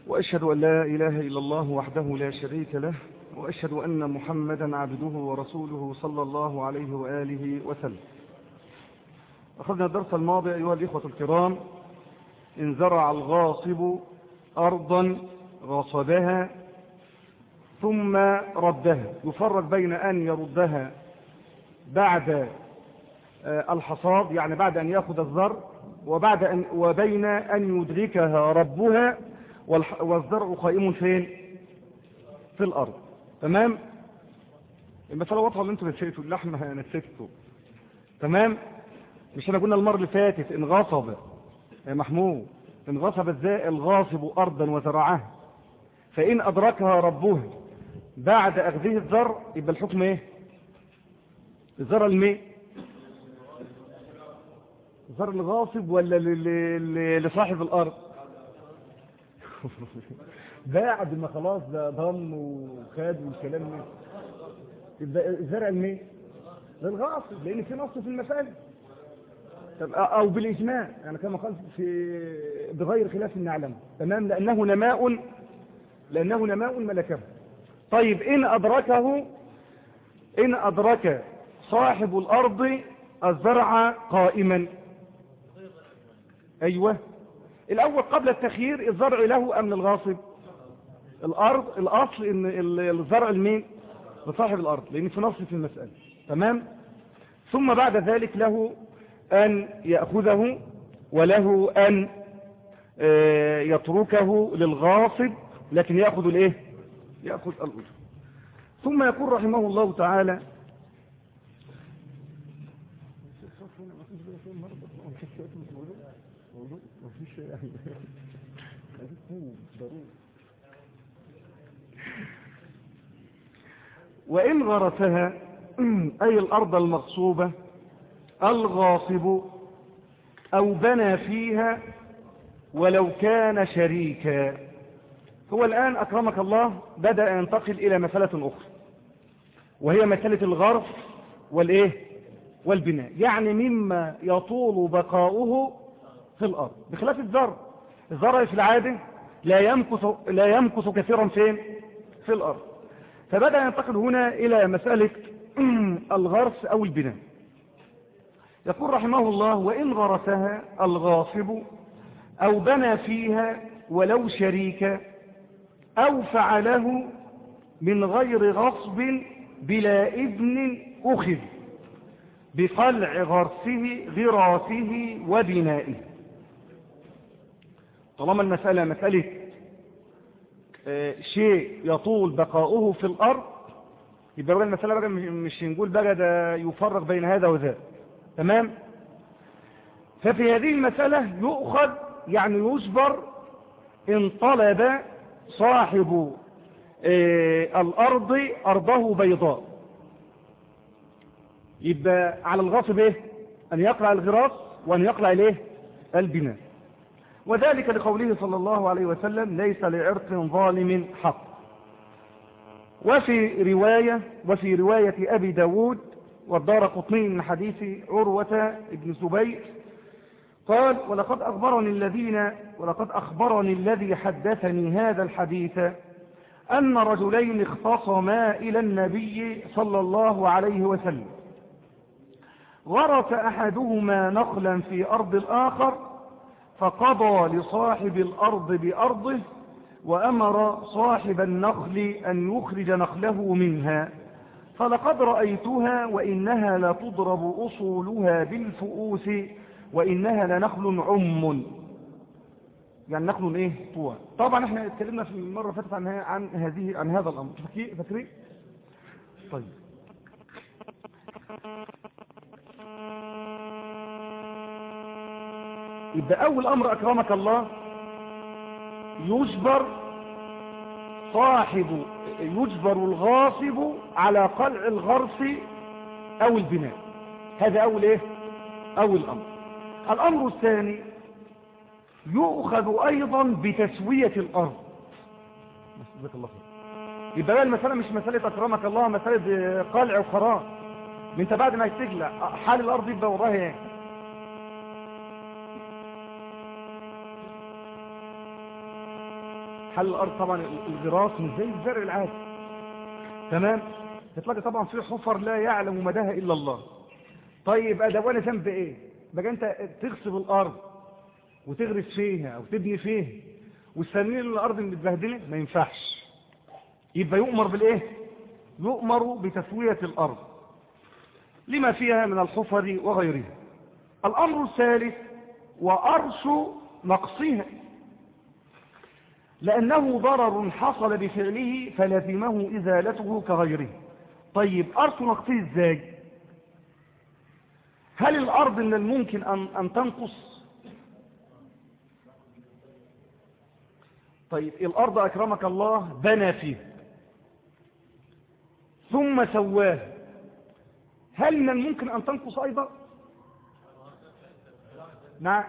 وأشهد أن لا إله إلا الله وحده لا شريك له وأشهد أن محمدا عبده ورسوله صلى الله عليه وآله وسلم أخذنا الدرس الماضي أيها الإخوة الكرام إن زرع الغاصب أرضا غصبها ثم ردها يفرق بين أن يردها بعد الحصاد يعني بعد أن يأخذ الزرع وبعد أن وبين أن يدركها ربها والزرع قائم فين في الأرض تمام المسألة واضحة اللي انتوا نسيتوا اللحمة نسيتوا تمام مش انا قلنا المرة اللي فاتت ان غصب يا محمود ان غصب ازاي الغاصب أرضا وزرعها فإن أدركها ربها بعد أخذه الزرع يبقى الحكم ايه الزرع المي الزرع الغاصب ولا لصاحب الأرض بعد ما خلاص ده ضم وخد والكلام ده يبقى الزرع المي للغاصب لأن في نص في المسألة طب أو بالإجماع يعني كما قال في بغير خلاف نعلم تمام لأنه نماء لأنه نماء ملكه طيب إن أدركه إن أدرك صاحب الأرض الزرع قائما أيوة الأول قبل التخيير الزرع له أم للغاصب الأرض الأصل إن الزرع المين لصاحب الأرض لأن في نص في المسألة تمام ثم بعد ذلك له أن يأخذه وله أن يتركه للغاصب لكن يأخذ الإيه يأخذ الأجر ثم يقول رحمه الله تعالى وإن غرسها أي الأرض المغصوبة الغاصب أو بنى فيها ولو كان شريكا هو الآن أكرمك الله بدأ ينتقل إلى مسألة أخرى وهي مسألة الغرس والإيه والبناء يعني مما يطول بقاؤه في الأرض بخلاف الزرع الزرع في العادة لا يمكث, لا يمكث كثيرا فين في الأرض فبدأ ينتقل هنا إلى مسألة الغرس أو البناء يقول رحمه الله وإن غرسها الغاصب أو بنى فيها ولو شريكا أو فعله من غير غصب بلا إذن أخذ بقلع غرسه غراسه وبنائه طالما المسألة مسألة شيء يطول بقاؤه في الأرض يبقى بقى المسألة بقى مش نقول بقى ده يفرق بين هذا وذا تمام ففي هذه المسألة يؤخذ يعني يجبر إن طلب صاحب الأرض أرضه بيضاء يبقى على الغاصب إيه أن يقلع الغراس وأن يقلع إليه البناء وذلك لقوله صلى الله عليه وسلم ليس لعرق ظالم حق وفي رواية وفي رواية أبي داود والدار قطني من حديث عروة بن زبير قال ولقد أخبرني الذين ولقد أخبرني الذي حدثني هذا الحديث أن رجلين اختصما إلى النبي صلى الله عليه وسلم غرس أحدهما نخلا في أرض الآخر فقضى لصاحب الأرض بأرضه وأمر صاحب النخل أن يخرج نخله منها فلقد رأيتها وإنها لتضرب أصولها بالفؤوس وإنها لنخل عم يعني نخل إيه طوى طبعا احنا اتكلمنا في المرة فاتت عن, عن هذه عن هذا الأمر فاكرين طيب يبقى أول أمر أكرمك الله يجبر صاحب يجبر الغاصب على قلع الغرس أو البناء هذا أول إيه أول أمر الأمر الثاني يؤخذ أيضا بتسوية الأرض جزاك الله خير يبقى بقى المسألة مش مسألة أكرمك الله مسألة قلع وخراج انت بعد ما يستجلع حال الأرض يبقى وراها ايه حل الارض طبعا الغراس مش زي الزرع العادي تمام تلاقي طبعا في حفر لا يعلم مداها الا الله طيب ده وانا ذنب ايه بقى انت تغصب الارض وتغرس فيها او تبني فيها والسنين الارض متبهدله ما ينفعش يبقى يؤمر بالايه يؤمر بتسويه الارض لما فيها من الحفر وغيرها الامر الثالث وارش نقصها لأنه ضرر حصل بفعله فلزمه إزالته كغيره طيب أرض نقصه إزاي هل الأرض من الممكن أن, أن تنقص طيب الأرض أكرمك الله بنى فيه ثم سواه هل من الممكن أن تنقص أيضا نعم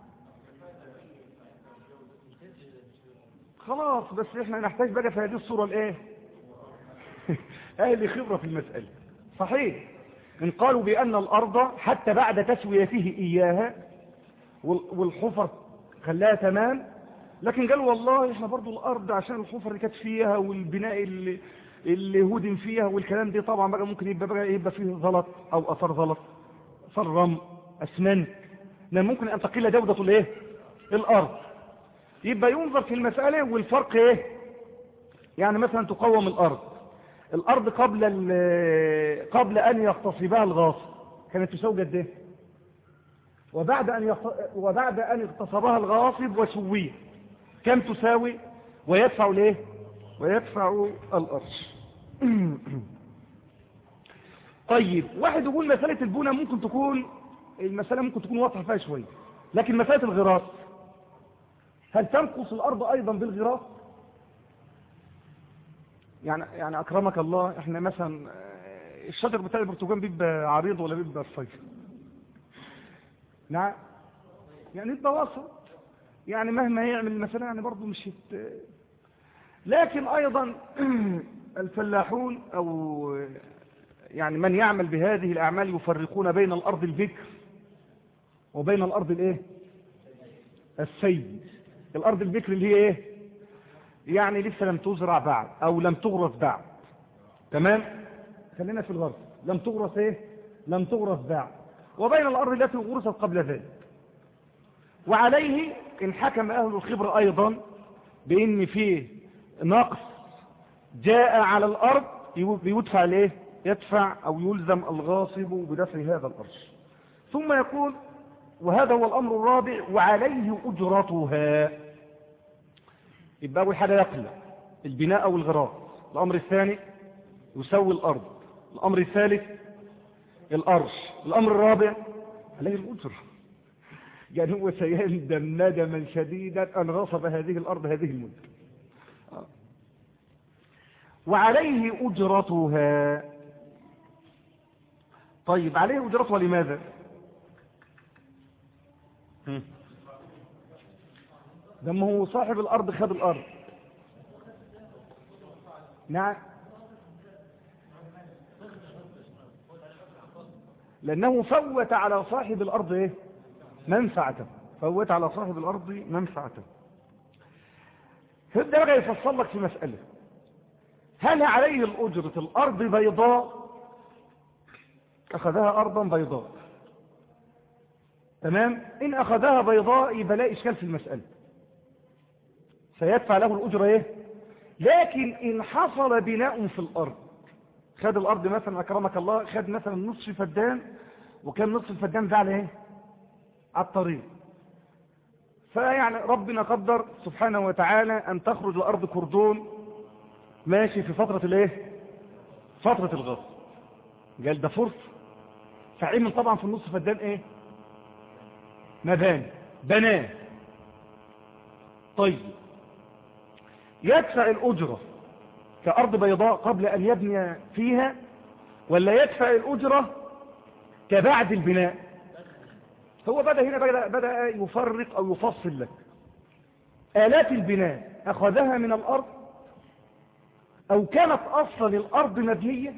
خلاص بس احنا نحتاج بقى في هذه الصورة الايه اهل خبرة في المسألة صحيح ان قالوا بان الارض حتى بعد تسويته اياها والحفر خلاها تمام لكن قالوا والله احنا برضو الارض عشان الحفر اللي كانت فيها والبناء اللي, اللي هدم فيها والكلام دي طبعا بقى ممكن يبقى بقى يبقى فيه زلط او اثر زلط اثر رمل اسمنت ممكن ان تقل جودة الايه الارض يبقى ينظر في المسألة والفرق ايه يعني مثلا تقوم الارض الارض قبل قبل ان يغتصبها الغاصب كانت تساوي قد ايه وبعد ان يخ... وبعد ان اغتصبها الغاصب وسويه كم تساوي ويدفع ليه ويدفع الارش طيب واحد يقول مسألة البنى ممكن تكون المسألة ممكن تكون واضحة فيها شوية لكن مسألة الغراس هل تنقص الأرض أيضا بالغراس يعني يعني أكرمك الله إحنا مثلا الشجر بتاع البرتقال بيبقى عريض ولا بيبقى رفيع نعم يعني يبقى وسط يعني مهما يعمل مثلا يعني برضه مش يت... لكن أيضا الفلاحون أو يعني من يعمل بهذه الأعمال يفرقون بين الأرض البكر وبين الأرض الإيه السيد الأرض البكر اللي هي إيه يعني لسه لم تزرع بعد أو لم تغرس بعد تمام خلينا في الغرس لم تغرس إيه لم تغرس بعد وبين الأرض التي غرست قبل ذلك وعليه إن حكم أهل الخبر أيضا بإن فيه نقص جاء على الأرض يدفع ليه يدفع أو يلزم الغاصب بدفع هذا الأرش ثم يقول وهذا هو الأمر الرابع وعليه أجرتها يبقى أول حاجة يقلع البناء أو الغراس الأمر الثاني يسوي الأرض الأمر الثالث الأرش الأمر الرابع عليه الأجر يعني هو سيندم ندما شديدا أن غصب هذه الأرض هذه المدة وعليه أجرتها طيب عليه أجرتها لماذا ده ما هو صاحب الأرض خد الأرض نعم لأنه فوت على صاحب الأرض إيه؟ منفعته فوت على صاحب الأرض منفعته هبدأ بقى يفصل لك في مسألة هل عليه الأجرة الأرض بيضاء أخذها أرضا بيضاء تمام إن أخذها بيضاء يبقى لا إشكال في المسألة سيدفع له الأجرة إيه لكن إن حصل بناء في الأرض خد الأرض مثلا أكرمك الله خد مثلا نصف فدان وكان نصف الفدان ده على إيه على الطريق فيعني ربنا قدر سبحانه وتعالى أن تخرج الأرض كردون ماشي في فترة الايه فترة الغصب قال ده فرصة فعيمن طبعا في النص فدان ايه مباني بناه طيب يدفع الأجرة كأرض بيضاء قبل أن يبني فيها ولا يدفع الأجرة كبعد البناء هو بدأ هنا بدأ, بدأ يفرق أو يفصل لك آلات البناء أخذها من الأرض أو كانت أصلا الأرض مبنية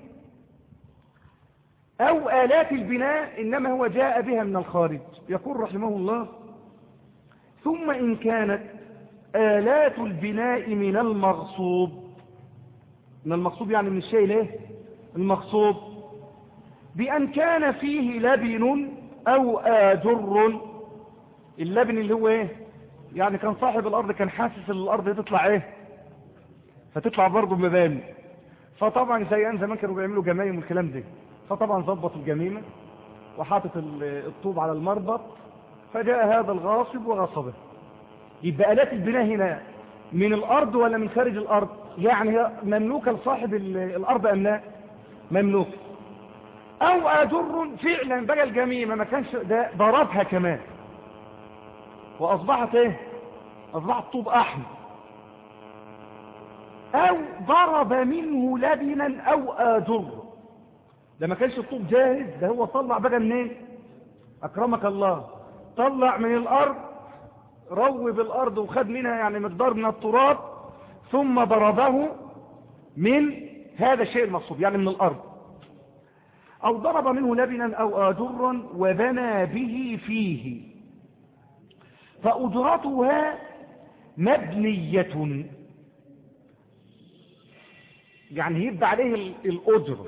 أو آلات البناء إنما هو جاء بها من الخارج يقول رحمه الله ثم إن كانت آلات البناء من المغصوب من المغصوب يعني من الشيء ليه المغصوب بأن كان فيه لبن أو آجر اللبن اللي هو ايه يعني كان صاحب الأرض كان حاسس ان الأرض تطلع ايه فتطلع برضه مباني فطبعا زي ان زمان كانوا بيعملوا جمايم والكلام ده فطبعا ظبط الجميمة وحاطط الطوب على المربط فجاء هذا الغاصب وغصبه يبقى آلات البناء هنا من الأرض ولا من خارج الأرض يعني هي مملوكة لصاحب الأرض أم لا مملوك أو أجر فعلا بقى الجميمة ما كانش ده ضربها كمان وأصبحت إيه أصبحت طوب أحمر أو ضرب منه لبنا أو آجر ده ما كانش الطوب جاهز ده هو طلع بقى منين أكرمك الله طلع من الأرض روب الأرض وخد منها يعني مقدار من التراب ثم ضربه من هذا الشيء المقصود يعني من الأرض أو ضرب منه لبنا أو آجرا وبنى به فيه فأجرتها مبنية يعني يبقى عليه الأجر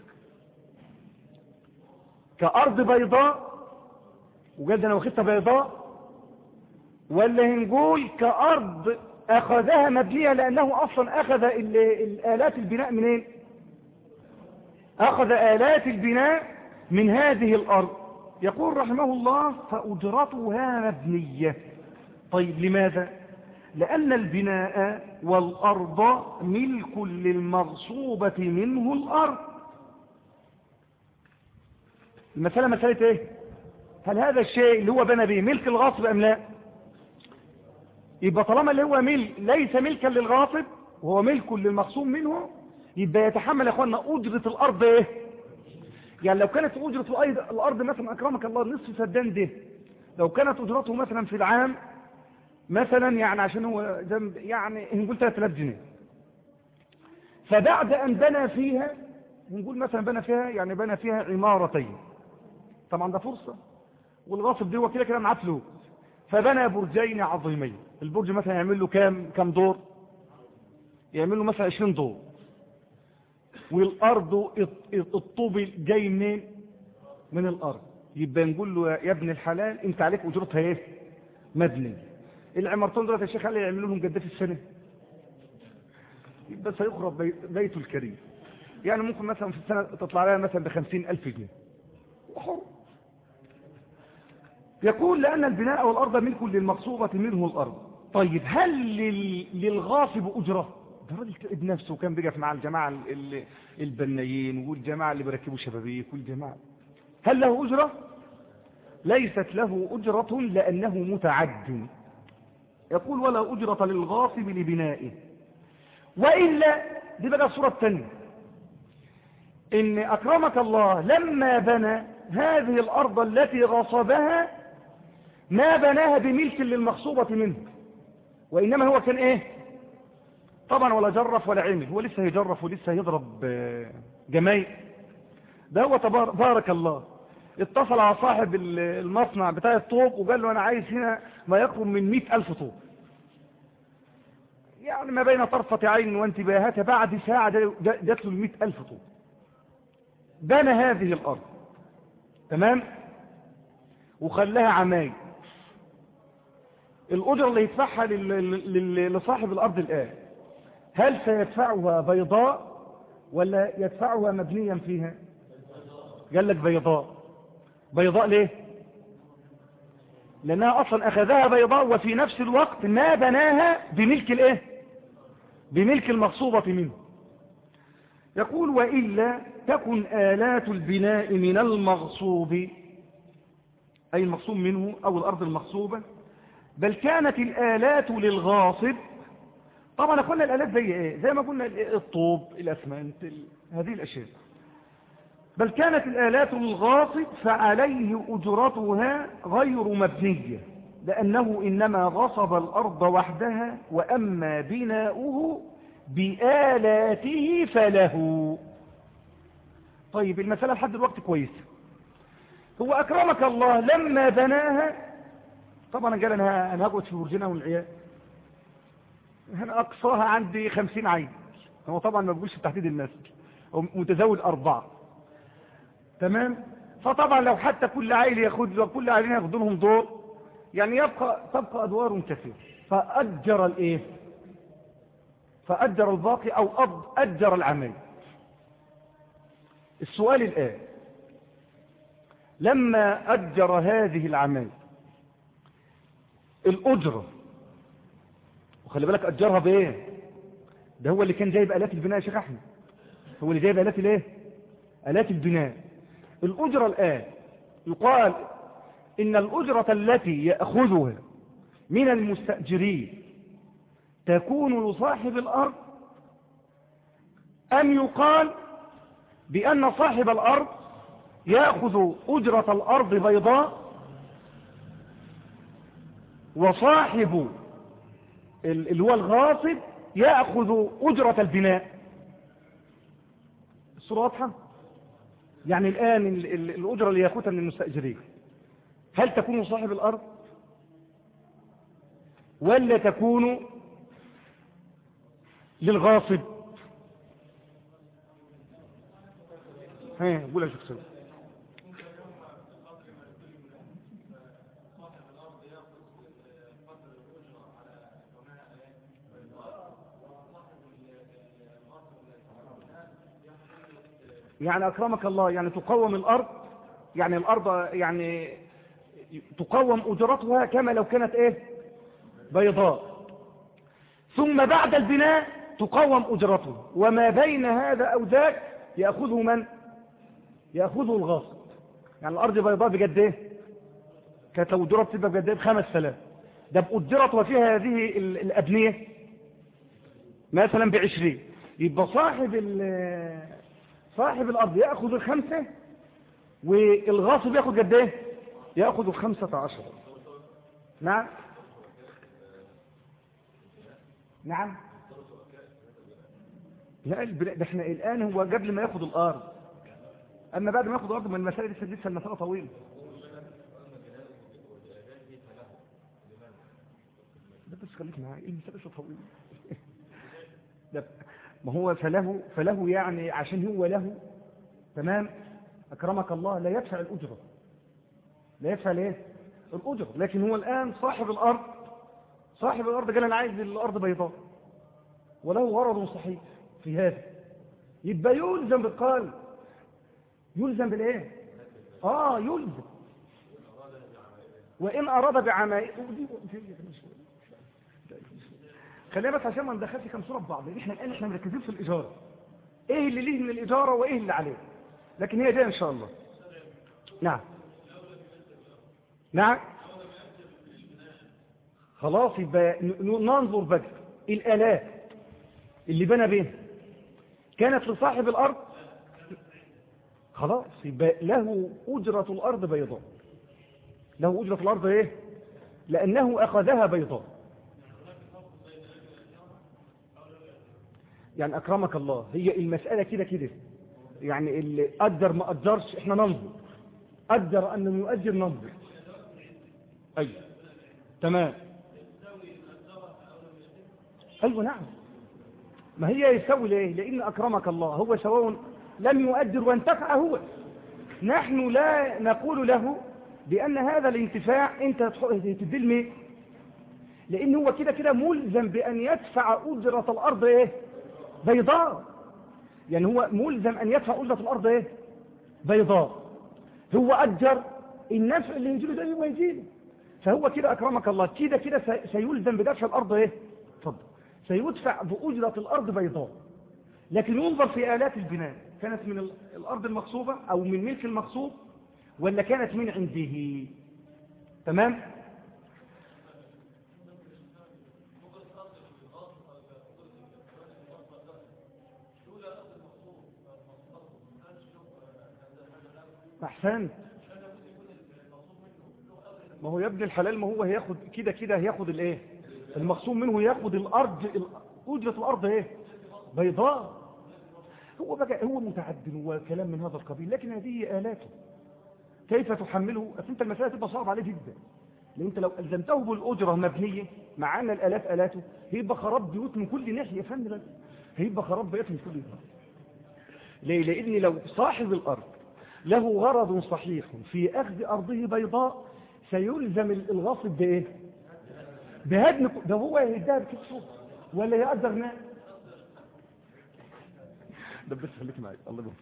كأرض بيضاء وقال ده أنا واخدتها بيضاء ولا هنقول كأرض أخذها مبنية لأنه أصلا أخذ الآلات البناء منين إيه؟ أخذ آلات البناء من هذه الأرض يقول رحمه الله فأجرتها مبنية طيب لماذا لأن البناء والأرض ملك للمغصوبة منه الأرض المسألة مسألة ايه هل هذا الشيء اللي هو بنى به ملك الغاصب أم لا يبقى طالما اللي هو ملك ليس ملكا للغاصب وهو ملك للمغصوب منه يبقى يتحمل يا اخوانا أجرة الأرض ايه يعني لو كانت أجرة الأرض مثلا أكرمك الله نصف سدان ده لو كانت أجرته مثلا في العام مثلا يعني عشان هو جنب يعني نقول 3000 جنيه فبعد أن بنى فيها نقول مثلا بنى فيها يعني بنى فيها عمارتين طبعا ده فرصة والغاصب دي هو كده كده معاه فلوس فبنى برجين عظيمين البرج مثلا يعمل له كام كام دور يعمل له مثلا 20 دور والارض الطوب جاي منين من الارض يبقى نقول له يا ابن الحلال انت عليك اجرتها ايه مبني العمارتين دول يا شيخ قال يعملوا لهم قد في السنه يبقى سيخرب بيته الكريم يعني ممكن مثلا في السنه تطلع لها مثلا ب 50000 جنيه وحر يقول لأن البناء والأرض ملك للمقصوبة منه الأرض طيب هل للغاصب أجرة ده راجل ابن نفسه وكان بيقف مع الجماعة البنايين والجماعة اللي بيركبوا شبابيك والجماعة هل له أجرة ليست له أجرة لأنه متعد يقول ولا أجرة للغاصب لبنائه وإلا دي بقى الصورة الثانية إن أكرمك الله لما بنى هذه الأرض التي غصبها ما بناها بملك للمغصوبة منه وإنما هو كان إيه طبعا ولا جرف ولا عمل هو لسه يجرف ولسه يضرب جمايل ده هو بارك الله اتصل على صاحب المصنع بتاع الطوب وقال له أنا عايز هنا ما يقرب من مئة ألف طوب يعني ما بين طرفة عين وانتباهاتها بعد ساعة جات له المئة ألف طوب بنى هذه الأرض تمام وخلاها عمايل الأجرة اللي يدفعها لصاحب الأرض الآن هل سيدفعها بيضاء ولا يدفعها مبنيا فيها قال لك بيضاء بيضاء ليه لأنها أصلا أخذها بيضاء وفي نفس الوقت ما بناها بملك الإيه بملك المغصوبة منه يقول وإلا تكن آلات البناء من المغصوب أي المغصوب منه أو الأرض المغصوبة بل كانت الآلات للغاصب طبعا قلنا الآلات زي إيه زي ما قلنا الطوب الأسمنت هذه الأشياء بل كانت الآلات للغاصب فعليه أجرتها غير مبنية لأنه إنما غصب الأرض وحدها وأما بناؤه بآلاته فله طيب المسألة لحد الوقت كويسة هو أكرمك الله لما بناها طبعا قال أنا أنا هقعد في برجنا والعيال أنا أقصاها عندي خمسين عين هو طبعا ما بقولش تحديد النسل هو متزوج أربعة تمام فطبعا لو حتى كل عائل ياخد له كل عائلين ياخدوا لهم دور يعني يبقى تبقى أدوار كثيرة فأجر الإيه فأجر الباقي أو أجر العمل السؤال الآن لما أجر هذه العمل الأجرة وخلي بالك أجرها بإيه ده هو اللي كان جايب آلات البناء يا شيخ أحمد هو اللي جايب آلات الإيه آلات البناء الأجرة الآن يقال إن الأجرة التي يأخذها من المستأجرين تكون لصاحب الأرض أم يقال بأن صاحب الأرض يأخذ أجرة الأرض بيضاء وصاحب اللي هو الغاصب يأخذ أجرة البناء الصورة واضحة يعني الآن الأجرة اللي يأخذها من المستأجرين هل تكون صاحب الأرض ولا تكون للغاصب ها قول يا شيخ سيد يعني أكرمك الله يعني تقوم الأرض يعني الأرض يعني تقوم أجرتها كما لو كانت إيه بيضاء ثم بعد البناء تقوم أجرته وما بين هذا أو ذاك يأخذه من يأخذه الغاصب يعني الأرض بيضاء بجد إيه كانت لو أجرت تبقى بجد إيه بخمس سلام ده بأجرت وفيها هذه الأبنية مثلا بعشرين يبقى صاحب صاحب الأرض يأخذ الخمسة والغاصب يأخذ قد ايه يأخذ الخمسة عشر نعم نعم لا ده احنا الآن هو قبل ما ياخذ الأرض أما بعد ما ياخذ الأرض من المسائل لسه لسه المسألة طويلة ده بس خليك معايا المسألة لسه طويلة ده ما هو فله فله يعني عشان هو له تمام أكرمك الله لا يدفع الأجرة لا يدفع ليه الأجرة لكن هو الآن صاحب الأرض صاحب الأرض قال أنا عايز الأرض بيضاء وله غرض صحيح في هذا يبقى يلزم بالقال يلزم بالايه اه يلزم وان اراد بعمائل خلينا بس عشان ما ندخلش كام صوره ببعض لان احنا الان احنا مركزين في الايجار ايه اللي ليه من الاجاره وايه اللي عليه لكن هي جايه ان شاء الله نعم نعم خلاص يبقى ننظر بقى الالات اللي بنى بيها كانت لصاحب الارض خلاص يبقى له اجره الارض بيضاء له اجره الارض ايه لانه اخذها بيضاء يعني أكرمك الله هي المسألة كده كده يعني اللي قدر ما قدرش احنا ننظر قدر أنه يؤجر ننظر أيوة تمام أيوة نعم ما هي يسوي ليه لأن أكرمك الله هو سواء لم يؤجر وانتفع هو نحن لا نقول له بأن هذا الانتفاع انت تدل لأن هو كده كده ملزم بأن يدفع أجرة الأرض ايه بيضاء يعني هو ملزم أن يدفع أجرة الأرض إيه؟ بيضاء هو أجر النفع اللي يجيله ده هو يجيله فهو كده أكرمك الله كده كده سيلزم بدفع الأرض إيه؟ تفضل سيدفع بأجرة الأرض بيضاء لكن ينظر في آلات البناء كانت من الأرض المغصوبة أو من ملك المغصوب ولا كانت من عنده تمام احسنت ما هو يا ابن الحلال ما هو هياخد كده كده هياخد الايه المقسوم منه ياخد الارض اجره الارض ايه بيضاء هو بقى هو متعدل وكلام من هذا القبيل لكن هذه الاته كيف تحمله انت المساله تبقى صعبه عليه جدا لان انت لو الزمته بالاجره مبنيه مع ان الالاف الاته هيبقى خراب بيوت من كل ناحيه فهمني بس هيبقى خراب بيوت من كل ناحيه ليه لان لو صاحب الارض له غرض صحيح في اخذ ارضه بيضاء سيلزم الغاصب بايه بهدم ده هو يهدها بكتفه ولا يقدر ماء ده بس خليك معي الله يبارك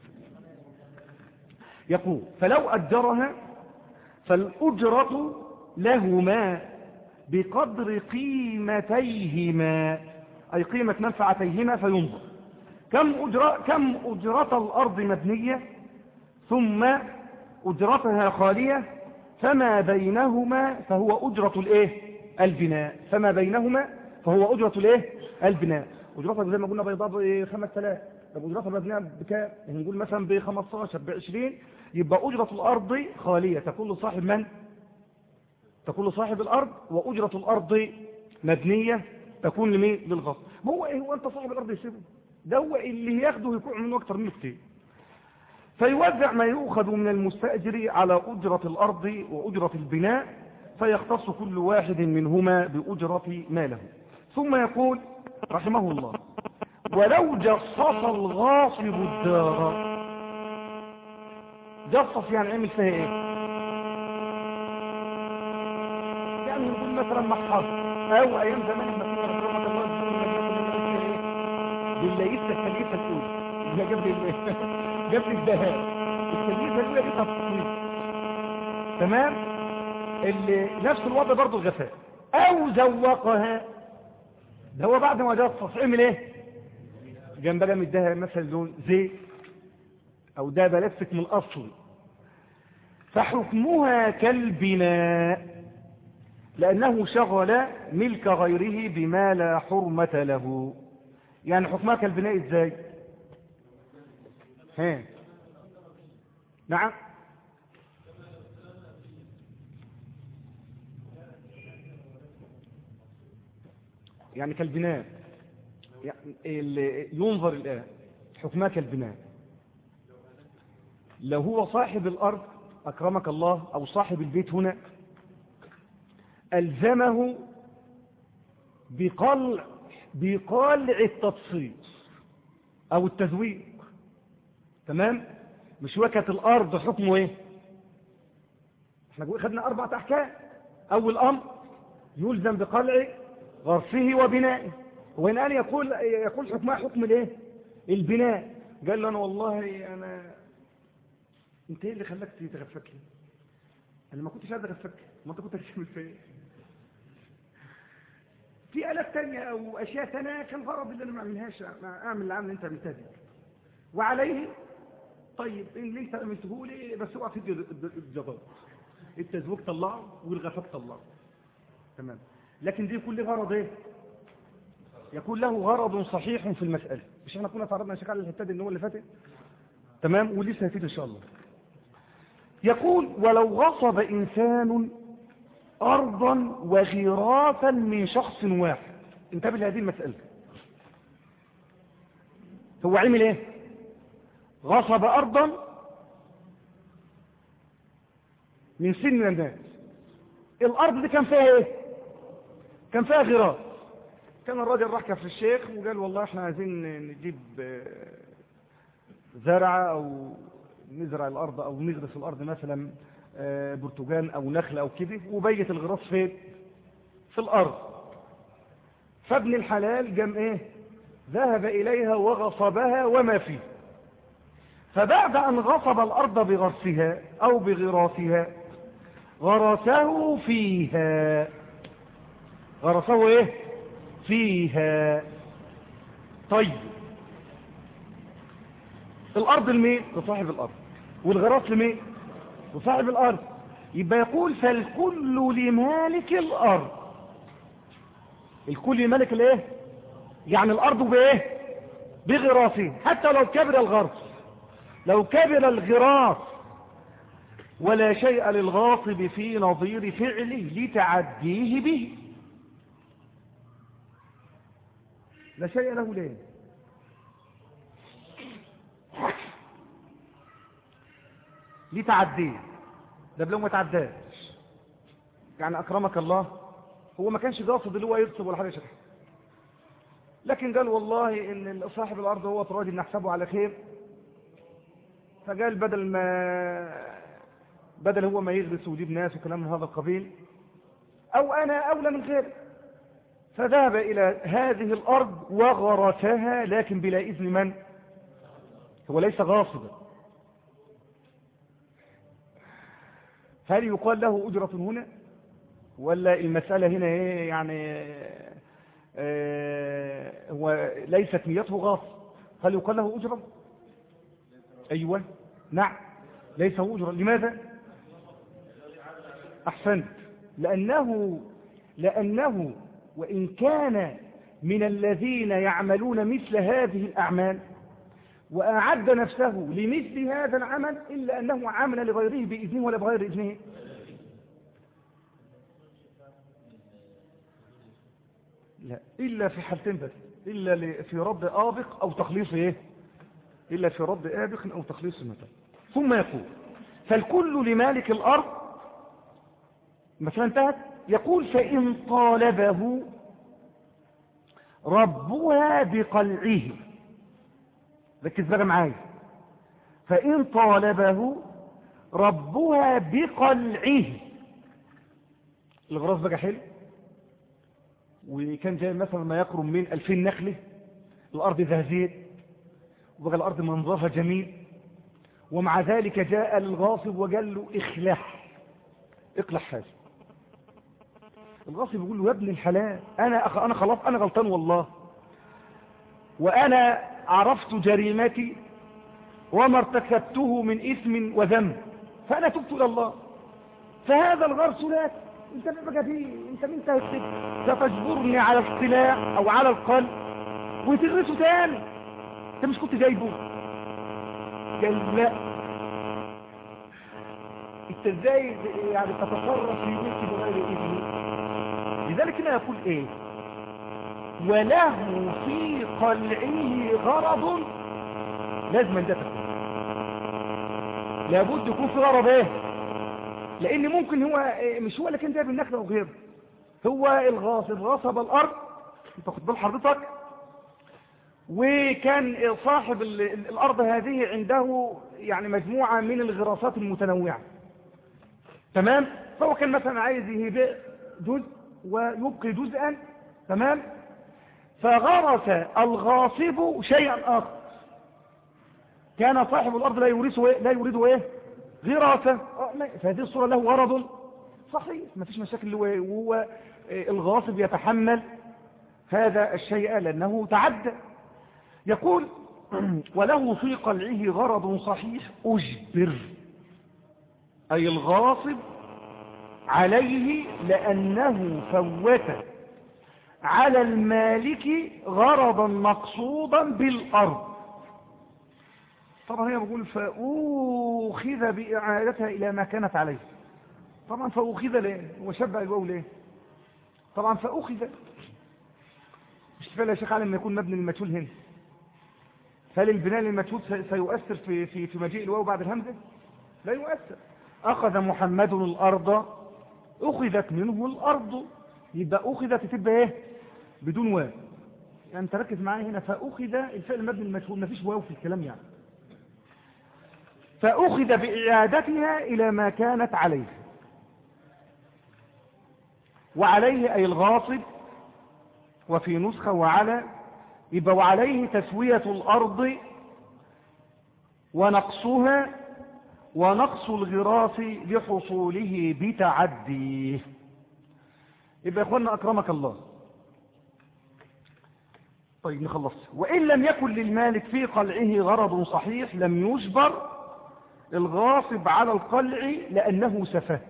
يقول فلو أجرها فالأجرة لهما بقدر قيمتيهما أي قيمة منفعتيهما فينظر كم أجرة, كم أجرة الأرض مبنية ثم أجرتها خالية فما بينهما فهو أجرة الإيه البناء فما بينهما فهو أجرة الإيه البناء أجرتها زي ما قلنا بيضاء ب 5000 طب أجرتها مبنية بكام يعني نقول مثلا ب 15 ب 20 يبقى أجرة الأرض خالية تكون لصاحب من تكون لصاحب الأرض وأجرة الأرض مبنية تكون لمين للغصب ما هو إيه هو أنت صاحب الأرض يسيبه ده هو اللي ياخده يكون منه أكتر منه كتير فيوزع ما يؤخذ من المستأجر على أجرة الأرض وأجرة البناء فيختص كل واحد منهما بأجرة ماله ثم يقول رحمه الله ولو جصص الغاصب الدار جصص يعني عمل فيها ايه يعني نقول مثلا محفظ او ايام زمان المسؤول رحمه الله بالليسة الكليفة الاولى اللي قبل قبل الذهاب الكليفة الاولى دي تفصيل تمام اللي نفس الوضع برضه الغفاء او زوقها ده هو بعد ما جصص عمل ايه جنبها مديها مثلا لون زيت او ده بلاستيك من الاصل فحكمها كالبناء لانه شغل ملك غيره بما لا حرمة له يعني حكمها كالبناء ازاي ها نعم يعني كالبناء يعني ينظر الآن حكمها كالبناء لو هو صاحب الأرض أكرمك الله أو صاحب البيت هنا ألزمه بقلع بقلع التبسيط أو التزويق تمام مش وكت الأرض حكمه إيه احنا خدنا أربعة أحكام أول أمر يلزم بقلع غرفه وبنائه وإن قال يقول يقول حكمها حكم الايه البناء قال له أنا والله أنا انت ايه اللي خلاك تتغفك لي انا ما كنتش عايز اغفك ما انت كنت هتعمل فيا في آلات تانية أو أشياء تانية كان غرض اللي أنا ما أعملهاش أعمل العمل اللي أنت عملتها دي وعليه طيب اللي أنت عملته لي بس اوعى تدي الجبار التزويق طلعه والغفاك طلعه تمام لكن دي كل غرض ايه يكون له غرض صحيح في المسألة مش احنا كنا تعرضنا شكال الحتة دي اللي هو اللي فاتت تمام ولسه هتيجي ان شاء الله يقول ولو غصب إنسان أرضا وغرافا من شخص واحد انتبه لهذه المسألة هو عمل ايه غصب أرضا من سن الناس الأرض دي كان فيها ايه كان فيها غراف كان الراجل راح كف الشيخ وقال والله احنا عايزين نجيب زرعة او نزرع الارض او نغرس الارض مثلا برتقال او نخل او كده وبيت الغراس فين في الارض فابن الحلال جم ايه ذهب اليها وغصبها وما فيه فبعد ان غصب الارض بغرسها او بغراسها غرسه فيها غرسه ايه فيها طيب الارض لمين لصاحب الارض والغراس لمين لصاحب الارض يبقى يقول فالكل لمالك الارض الكل لمالك الايه يعني الارض بايه بغراسه حتى لو كبر الغرس لو كبر الغراس ولا شيء للغاصب في نظير فعله لتعديه به لا شيء له ليه ليه تعديه ده بلو ما تعداش يعني أكرمك الله هو ما كانش قاصد اللي هو يرسب ولا حاجة شكل لكن قال والله ان صاحب الارض هو راجل نحسبه على خير فقال بدل ما بدل هو ما يغرس ويجيب ناس وكلام من هذا القبيل او انا اولى من غيره فذهب الى هذه الارض وغرسها لكن بلا اذن من هو ليس غاصبا هل يقال له اجرة هنا ولا المسألة هنا ايه يعني آه هو ليست نيته غاصب هل يقال له أجرة أيوة نعم ليس هو أجرة لماذا أحسنت لأنه لأنه وإن كان من الذين يعملون مثل هذه الأعمال وأعد نفسه لمثل هذا العمل إلا أنه عمل لغيره بإذنه ولا بغير إذنه لا إلا في حالتين بس إلا في رد آبق أو تخليص إيه إلا في رد آبق أو تخليص المثل ثم يقول فالكل لمالك الأرض مثلا انتهت يقول فإن طالبه ربها بقلعه ركز بقى معايا فإن طالبه ربها بقلعه الغراس بقى حلو وكان جاي مثلا ما يقرب من 2000 نخلة الأرض ذهزيت وبقى الأرض منظرها جميل ومع ذلك جاء للغاصب وقال له اخلح اقلع هذا الغاصب يقول له يا ابن الحلال أنا, أخ... أنا خلاص أنا غلطان والله وأنا عرفت جريمتي وما ارتكبته من إثم وذنب فأنا تبت إلى الله فهذا الغرس لك انت بقى فيه انت من ستجبرني على الاقتلاع او على القلب وتغرسه تاني انت مش كنت جايبه قال لا انت ازاي يعني تتصرف في مثل بغير اذنه لذلك هنا يقول ايه وله في قلعه غرض لازم ان ده لابد يكون في غرض ايه لان ممكن هو مش هو اللي كان جايب النخله وغيره هو الغاصب غصب الارض انت خد بال حضرتك وكان صاحب الارض هذه عنده يعني مجموعه من الغراسات المتنوعه تمام فهو كان مثلا عايز يبيع جزء ويبقي جزءا تمام فغرس الغاصب شيئا اخر كان صاحب الارض لا يورثه لا يريده ايه غراسة فهذه الصورة له غرض صحيح ما فيش مشاكل وهو الغاصب يتحمل هذا الشيء لأنه تعدى يقول وله في قلعه غرض صحيح أجبر أي الغاصب عليه لأنه فوت على المالك غرضا مقصودا بالأرض طبعا هي بقول فأوخذ بإعادتها إلى ما كانت عليه طبعا فأوخذ ليه وشبع الواو ليه طبعا فأوخذ مش كفاية يا شيخ علم يكون مبني المجهول هنا هل البناء للمجهول سيؤثر في في في مجيء الواو بعد الهمزة لا يؤثر أخذ محمد الأرض أخذت منه الأرض يبقى أخذت تبقى إيه بدون واو يعني تركز معايا هنا فأخذ الفعل مبني المجهول ما فيش واو في الكلام يعني فأخذ بإعادتها إلى ما كانت عليه وعليه أي الغاصب وفي نسخة وعلى يبقى وعليه تسوية الأرض ونقصها ونقص الغراس لحصوله بتعديه يبقى يا اخوانا أكرمك الله طيب نخلص وإن لم يكن للمالك في قلعه غرض صحيح لم يجبر الغاصب على القلع لأنه سفه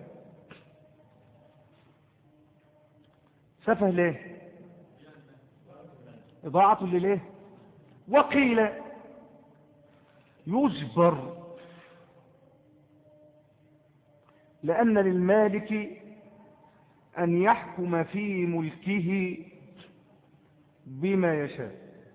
سفه ليه إضاعة لليه وقيل يجبر لأن للمالك أن يحكم في ملكه بما يشاء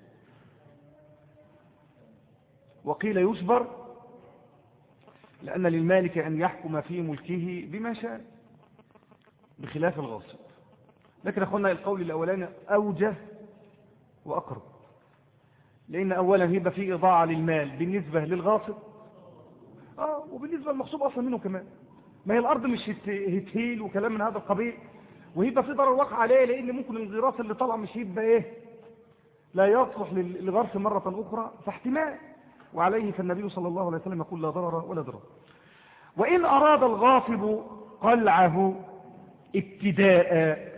وقيل يجبر لأن للمالك أن يحكم في ملكه بما شاء بخلاف الغاصب لكن أخونا القول الأولاني أوجه وأقرب لأن أولا هيبقى في إضاعة للمال بالنسبة للغاصب آه وبالنسبة للمغصوب أصلا منه كمان ما هي الأرض مش هتهيل وكلام من هذا القبيل وهيبقى في ضرر واقع عليه لأن ممكن الغراس اللي طلع مش هيبقى إيه لا يصلح للغرس مرة أخرى فاحتمال وعليه فالنبي صلى الله عليه وسلم يقول لا ضرر ولا ضرر وإن أراد الغاصب قلعه ابتداء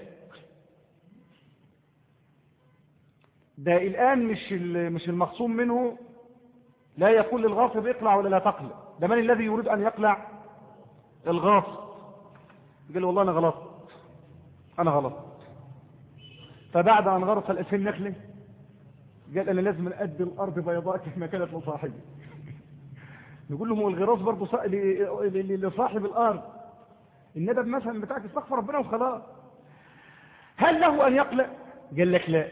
ده الآن مش مش المخصوم منه لا يقول للغاصب اقلع ولا لا تقلع ده من الذي يريد أن يقلع الغاصب قال والله أنا غلط أنا غلط فبعد أن غرس الألفين نخلة قال أنا لازم أدي الأرض بيضاء كما كانت لصاحبي نقول لهم الغراس برضه لصاحب الأرض الندب مثلا بتاعك استغفر ربنا وخلاص هل له أن يقلع قال لك لا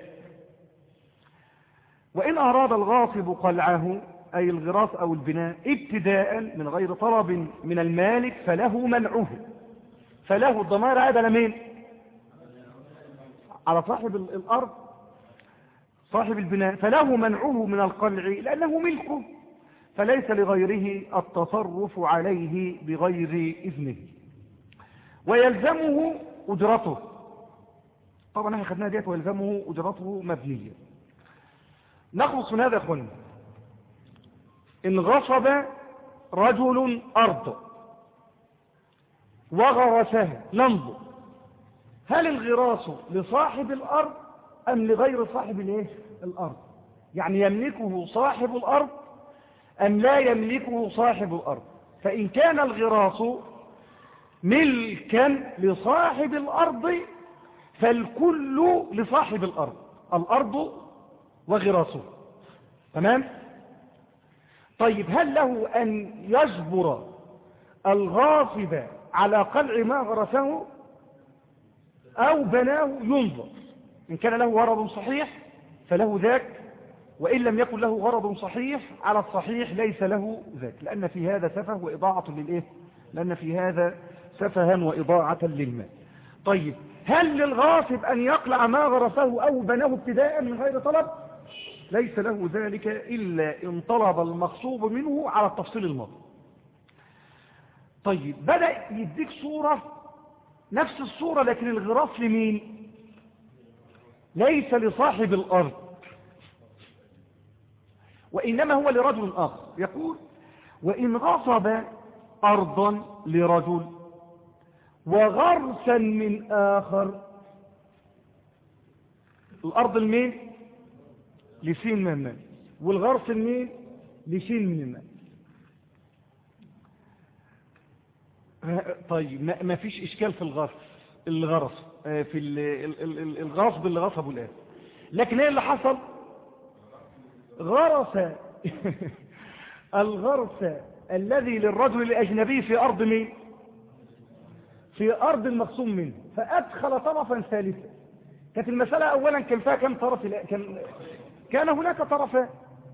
وإن أراد الغاصب قلعه أي الغراس أو البناء ابتداء من غير طلب من المالك فله منعه فله الضمائر عاد لمين على صاحب الأرض صاحب البناء فله منعه من القلع لأنه ملكه فليس لغيره التصرف عليه بغير إذنه ويلزمه أجرته طبعا احنا خدناها ديت ويلزمه أجرته مبنية نخلص من هذا أخوانا إن غصب رجل أرض وغرسها ننظر هل الغراس لصاحب الأرض أم لغير صاحب الايه الأرض يعني يملكه صاحب الأرض أم لا يملكه صاحب الأرض فإن كان الغراس ملكا لصاحب الأرض فالكل لصاحب الأرض الأرض وغراسه تمام طيب هل له أن يجبر الغاصب على قلع ما غرسه أو بناه ينظر إن كان له غرض صحيح فله ذاك وإن لم يكن له غرض صحيح على الصحيح ليس له ذاك لأن في هذا سفه وإضاعة للإيه لأن في هذا سفها وإضاعة للمال طيب هل للغاصب أن يقلع ما غرسه أو بناه ابتداء من غير طلب ليس له ذلك إلا إن طلب المغصوب منه على التفصيل الماضي طيب بدأ يديك صورة نفس الصورة لكن الغراس لمين ليس لصاحب الأرض وإنما هو لرجل آخر يقول وإن غصب أرضا لرجل وغرسا من آخر الأرض المين لسين من المال والغرس المين لسين من المال طيب ما فيش إشكال في الغرس الغرس في الغصب اللي غصبه الآن لكن ايه اللي حصل غرس الغرس الذي للرجل الأجنبي في أرض مين في أرض المقسوم منه فأدخل طرفا ثالثا كانت المسألة أولا كان فيها كم طرف كان, كان هناك طرفان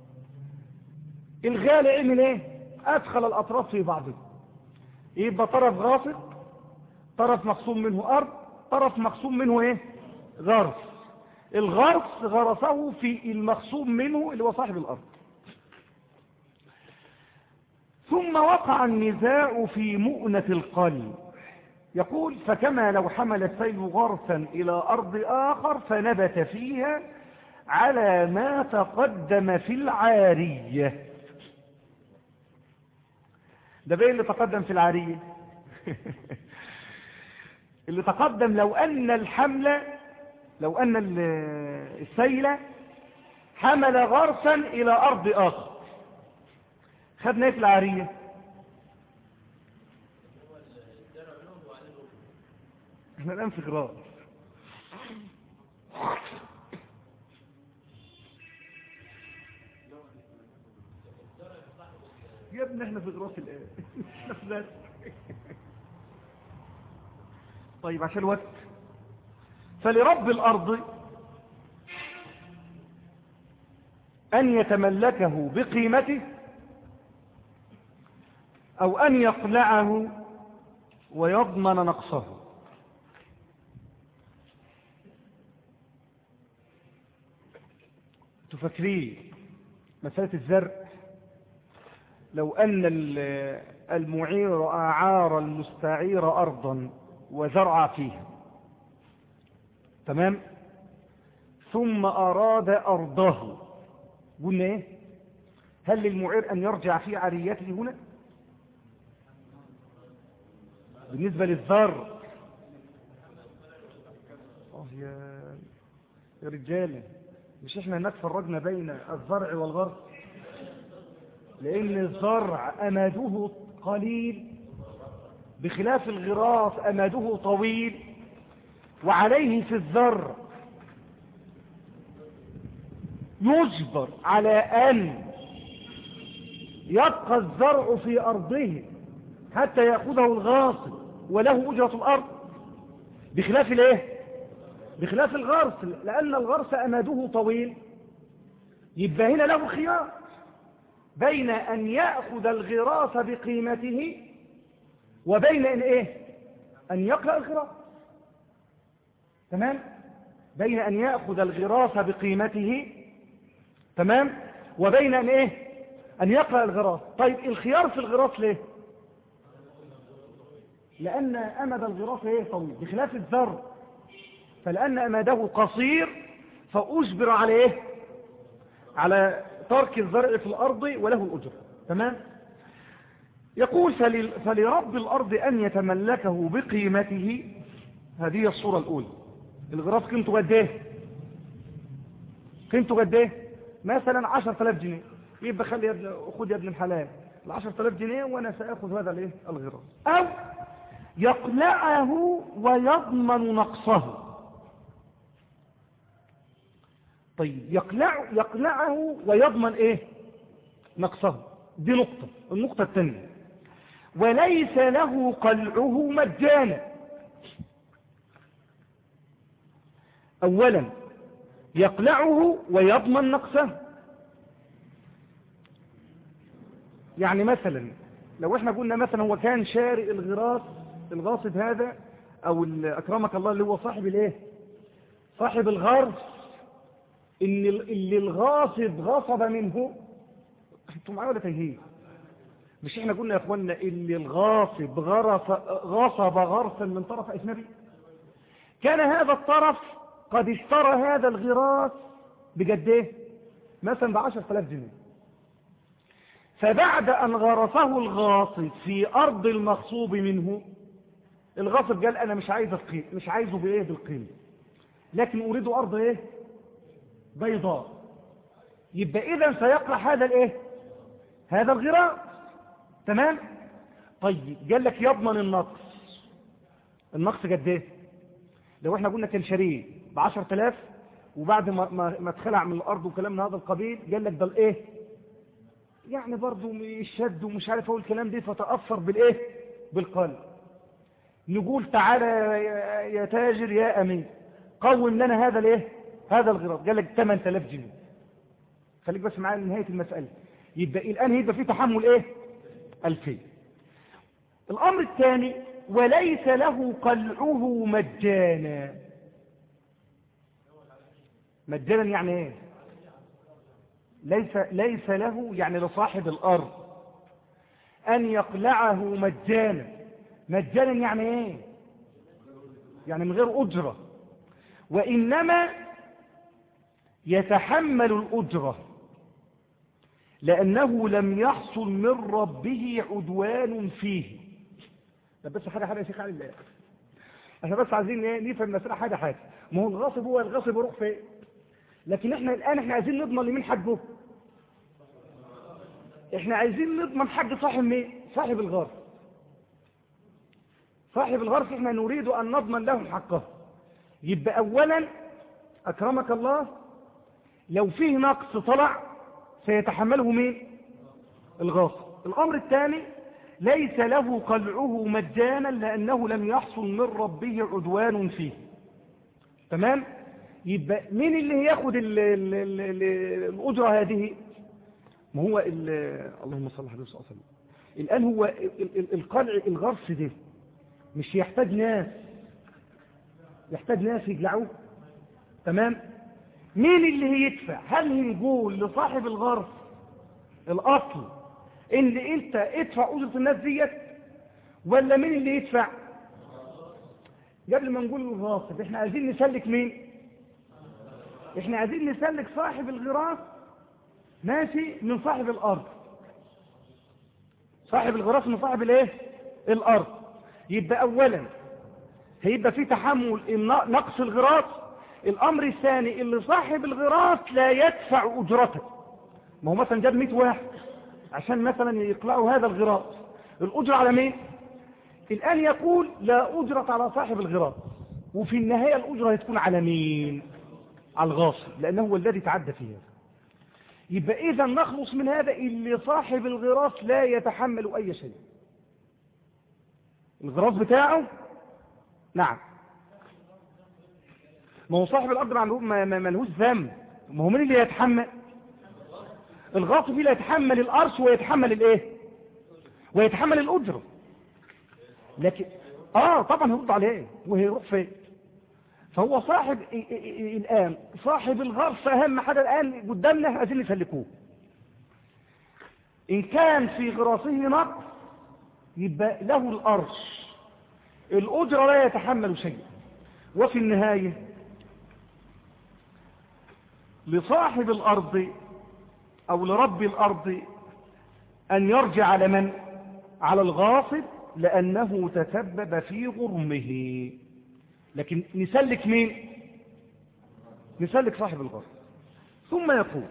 الغالي من ايه أدخل الأطراف في بعضها يبقى طرف غاصب طرف مقسوم منه أرض طرف مقسوم منه ايه غرس الغرس غرسه في المقسوم منه اللي هو صاحب الأرض ثم وقع النزاع في مؤنة القلب يقول فكما لو حمل السيل غرسا إلى أرض آخر فنبت فيها على ما تقدم في العارية ده بين اللي تقدم في العارية اللي تقدم لو أن الحمل لو أن السيل حمل غرسا إلى أرض آخر خدنا ايه في العارية احنا الآن في غراس يا ابني احنا في غراس الآن طيب عشان الوقت فلرب الأرض أن يتملكه بقيمته أو أن يقلعه ويضمن نقصه فاكرين مسألة الزرع لو أن المعير أعار المستعير أرضا وزرع فيها تمام ثم أراد أرضه قلنا إيه هل للمعير أن يرجع في عريته هنا بالنسبة للزرع آه يا يا رجالة مش احنا هناك فرجنا بين الزرع والغرس لأن الزرع أماده قليل بخلاف الغراس أماده طويل وعليه في الزرع يجبر على أن يبقى الزرع في أرضه حتى يأخذه الغاصب وله أجرة الأرض بخلاف الايه بخلاف الغرس لأن الغرس أماده طويل يبقى هنا له خيار بين أن يأخذ الغراس بقيمته وبين أن إيه أن يقرأ الغراس تمام بين أن يأخذ الغراس بقيمته تمام وبين أن إيه أن يقرأ الغراس طيب الخيار في الغراس ليه لأن أمد الغراس إيه طويل بخلاف الذر فلأن أمده قصير فأجبر على إيه على ترك الزرع في الأرض وله الأجر تمام يقول فلرب الأرض أن يتملكه بقيمته هذه الصورة الأولى الغراف قيمته قد ايه قيمته قد ايه مثلا 10000 جنيه يبقى خلي يا ابن خد يا ابن الحلال ال 10000 جنيه وانا ساخذ هذا الايه الغراف او يقلعه ويضمن نقصه طيب يقلع يقلعه ويضمن ايه نقصه دي نقطة النقطة الثانية وليس له قلعه مجانا اولا يقلعه ويضمن نقصه يعني مثلا لو احنا قلنا مثلا هو كان شارئ الغراس الغاصب هذا او اكرمك الله اللي هو صاحب الايه صاحب الغرس ان اللي الغاصب غصب منه انتوا معايا ولا تايهين مش احنا قلنا يا اخوانا اللي الغاصب غرس غصب غرسا من طرف اجنبي كان هذا الطرف قد اشترى هذا الغراس بجد ايه مثلا ب 10000 جنيه فبعد ان غرسه الغاصب في ارض المغصوب منه الغاصب قال انا مش عايز القيم مش عايزه بايه بالقيمه لكن اريد ارض ايه بيضاء يبقى اذا سيقرا هذا الايه هذا الغراء تمام طيب قال لك يضمن النقص النقص قد ايه لو احنا قلنا كان شريه ب 10000 وبعد ما ما, ما اتخلع من الارض وكلام من هذا القبيل قال لك ده الايه يعني برضه الشد ومش عارف اقول الكلام ده فتاثر بالايه بالقلب نقول تعالى يا تاجر يا امين قوم لنا هذا الايه هذا الغراض قال لك 8000 جنيه خليك بس معايا لنهايه المساله يبقى الان هيبقى في تحمل ايه 2000 الامر الثاني وليس له قلعه مجانا مجانا يعني ايه ليس ليس له يعني لصاحب الارض ان يقلعه مجانا مجانا يعني ايه يعني من غير اجره وانما يتحمل الأجرة لأنه لم يحصل من ربه عدوان فيه ده بس حاجة حاجة يا شيخ علي الله احنا بس عايزين ايه نفهم المسألة حاجة حاجة ما هو الغاصب هو الغاصب يروح فين لكن احنا الآن احنا عايزين نضمن لمين حقه احنا عايزين نضمن حق صاحب مين صاحب الغرس صاحب الغرس احنا نريد أن نضمن له حقه يبقى أولا أكرمك الله لو فيه نقص طلع سيتحمله مين الغاصب الأمر الثاني ليس له قلعه مجانا لأنه لم يحصل من ربه عدوان فيه تمام يبقى مين اللي ياخد ال ال ال الأجرة هذه ما هو اللهم صل على وسلم الآن هو القلع الغرس ده مش يحتاج ناس يحتاج ناس يقلعوه تمام مين اللي هيدفع هل نقول لصاحب الغرف الاصل ان انت ادفع اجرة الناس ديت ولا مين اللي يدفع قبل ما نقول الغاصب احنا عايزين نسلك مين احنا عايزين نسلك صاحب الغراس ماشي من صاحب الارض صاحب الغراس من صاحب الايه الارض يبقى اولا هيبقى في تحمل نقص الغراس الامر الثاني اللي صاحب الغراس لا يدفع اجرته ما هو مثلا جاب 100 واحد عشان مثلا يقلعوا هذا الغراس الاجره على مين الان يقول لا اجره على صاحب الغراس وفي النهايه الاجره هتكون على مين على الغاصب لانه هو الذي تعدى في هذا يبقى اذا نخلص من هذا اللي صاحب الغراس لا يتحمل اي شيء الغراس بتاعه نعم ما هو صاحب الارض ما ملهوش ذنب ما هو مين اللي يتحمل الغاصب لا يتحمل الارش ويتحمل الايه ويتحمل الاجره لكن اه طبعا هيرد عليه وهيروح فين فهو صاحب الان صاحب الغرس اهم حاجه الان قدامنا عايزين نسلكوه ان كان في غراسه نقص يبقى له الارش الاجره لا يتحمل شيء وفي النهايه لصاحب الارض او لرب الارض ان يرجع على من على الغاصب لانه تسبب في غرمه لكن نسلك مين نسلك صاحب الغرب ثم يقول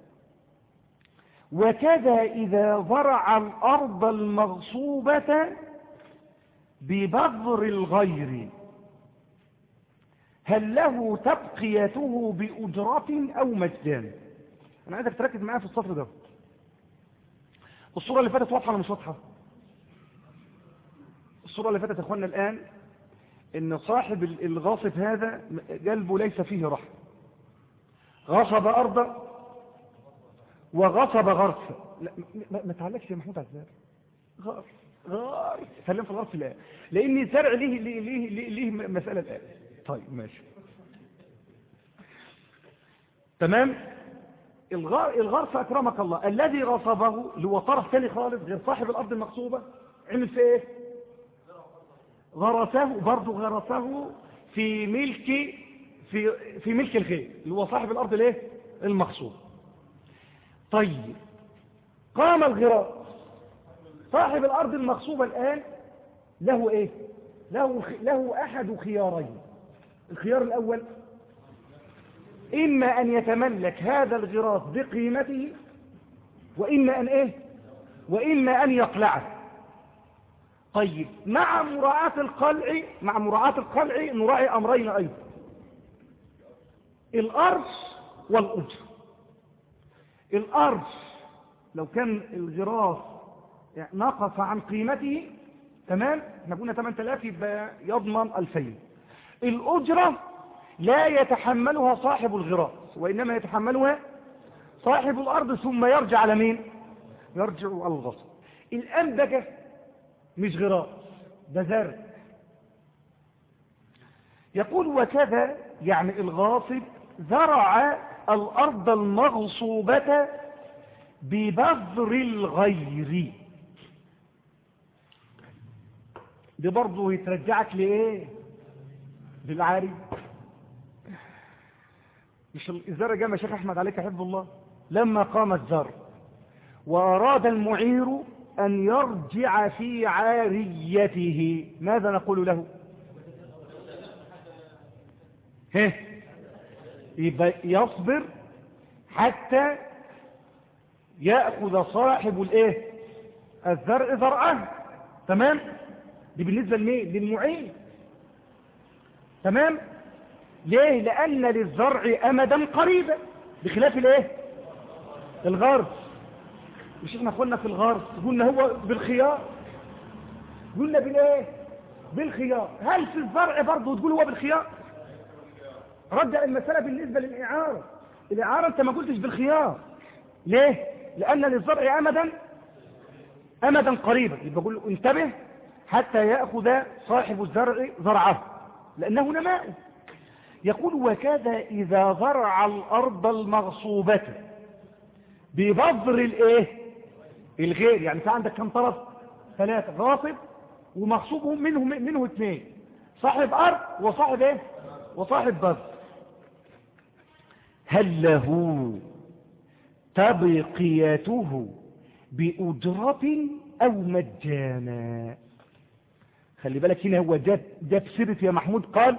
وكذا إذا زرع الأرض المغصوبة ببذر الغير هل له تبقيته بأجرة أو مجان أنا عايزك تركز معايا في السطر ده الصورة اللي فاتت واضحة ولا مش واضحة الصورة اللي فاتت يا اخوانا الآن ان صاحب الغاصب هذا قلبه ليس فيه رحمة غصب أرضا وغصب غرفا لا ما, ما تعلقش يا محمود عزار غرف غرف سلم في الغرف الآن لأن الزرع ليه, ليه, ليه, ليه, ليه مسألة الآن طيب ماشي تمام الغرف أكرمك الله الذي غصبه اللي هو طرف ثاني خالص غير صاحب الأرض المغصوبة عمل في ايه غرسه برضه غرسه في ملك في في ملك الخير اللي هو صاحب الارض الايه المغصوب طيب قام الغراس صاحب الارض المغصوبه الان له ايه له له احد خيارين الخيار الاول اما ان يتملك هذا الغراس بقيمته واما ان ايه واما ان يقلعه طيب مع مراعاة القلع مع مراعاة القلع نراعي أمرين أيضا الأرض والأجر الأرض لو كان الغراس نقص عن قيمته تمام احنا قلنا 8000 يبقى يضمن 2000 الأجرة لا يتحملها صاحب الغراس وإنما يتحملها صاحب الأرض ثم يرجع على مين يرجع على الغصب الآن بقى مش غراء ده زرع يقول وكذا يعني الغاصب زرع الأرض المغصوبة ببذر الغير دي برضه يترجعك لإيه للعاري مش الزرع جاء شيخ أحمد عليك حفظ الله لما قام الزرع وأراد المعير أن يرجع في عاريته ماذا نقول له هه يبقى يصبر حتى يأخذ صاحب الايه الزرع زرعه تمام دي بالنسبة لمين للمعين تمام ليه لأن للزرع أمدا قريبا بخلاف الايه الغرب مش احنا قلنا في الغرب قلنا هو بالخيار قلنا بالايه بالخيار هل في الزرع برضه تقول هو بالخيار رد المسألة بالنسبة للإعارة الإعارة أنت ما قلتش بالخيار ليه لأن للزرع أمدا أمدا قريبا يبقى بقول له انتبه حتى يأخذ صاحب الزرع زرعه لأنه نماء يقول وكذا إذا زرع الأرض المغصوبة ببذر الايه الغير يعني في عندك كم طرف ثلاثة غاصب ومغصوب منه منه اثنين صاحب أرض وصاحب ايه وصاحب بذر هل له تبقيته بأجرة أو مجانا خلي بالك هنا هو جاب جاب سيرة يا محمود قال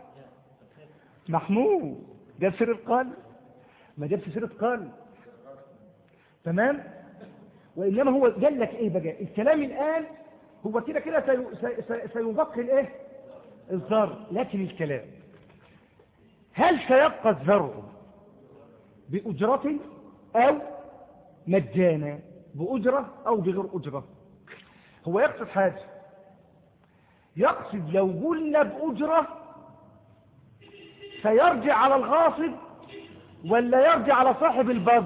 محمود جاب سيرة قال ما جابش سيرة قال تمام وإنما هو قال لك إيه بقى الكلام الآن هو كده كده سيبقي الإيه الزر لكن الكلام هل سيبقى الزرع بأجرة أو مجانا بأجرة أو بغير أجرة هو يقصد حاجة يقصد لو قلنا بأجرة سيرجع على الغاصب ولا يرجع على صاحب الباب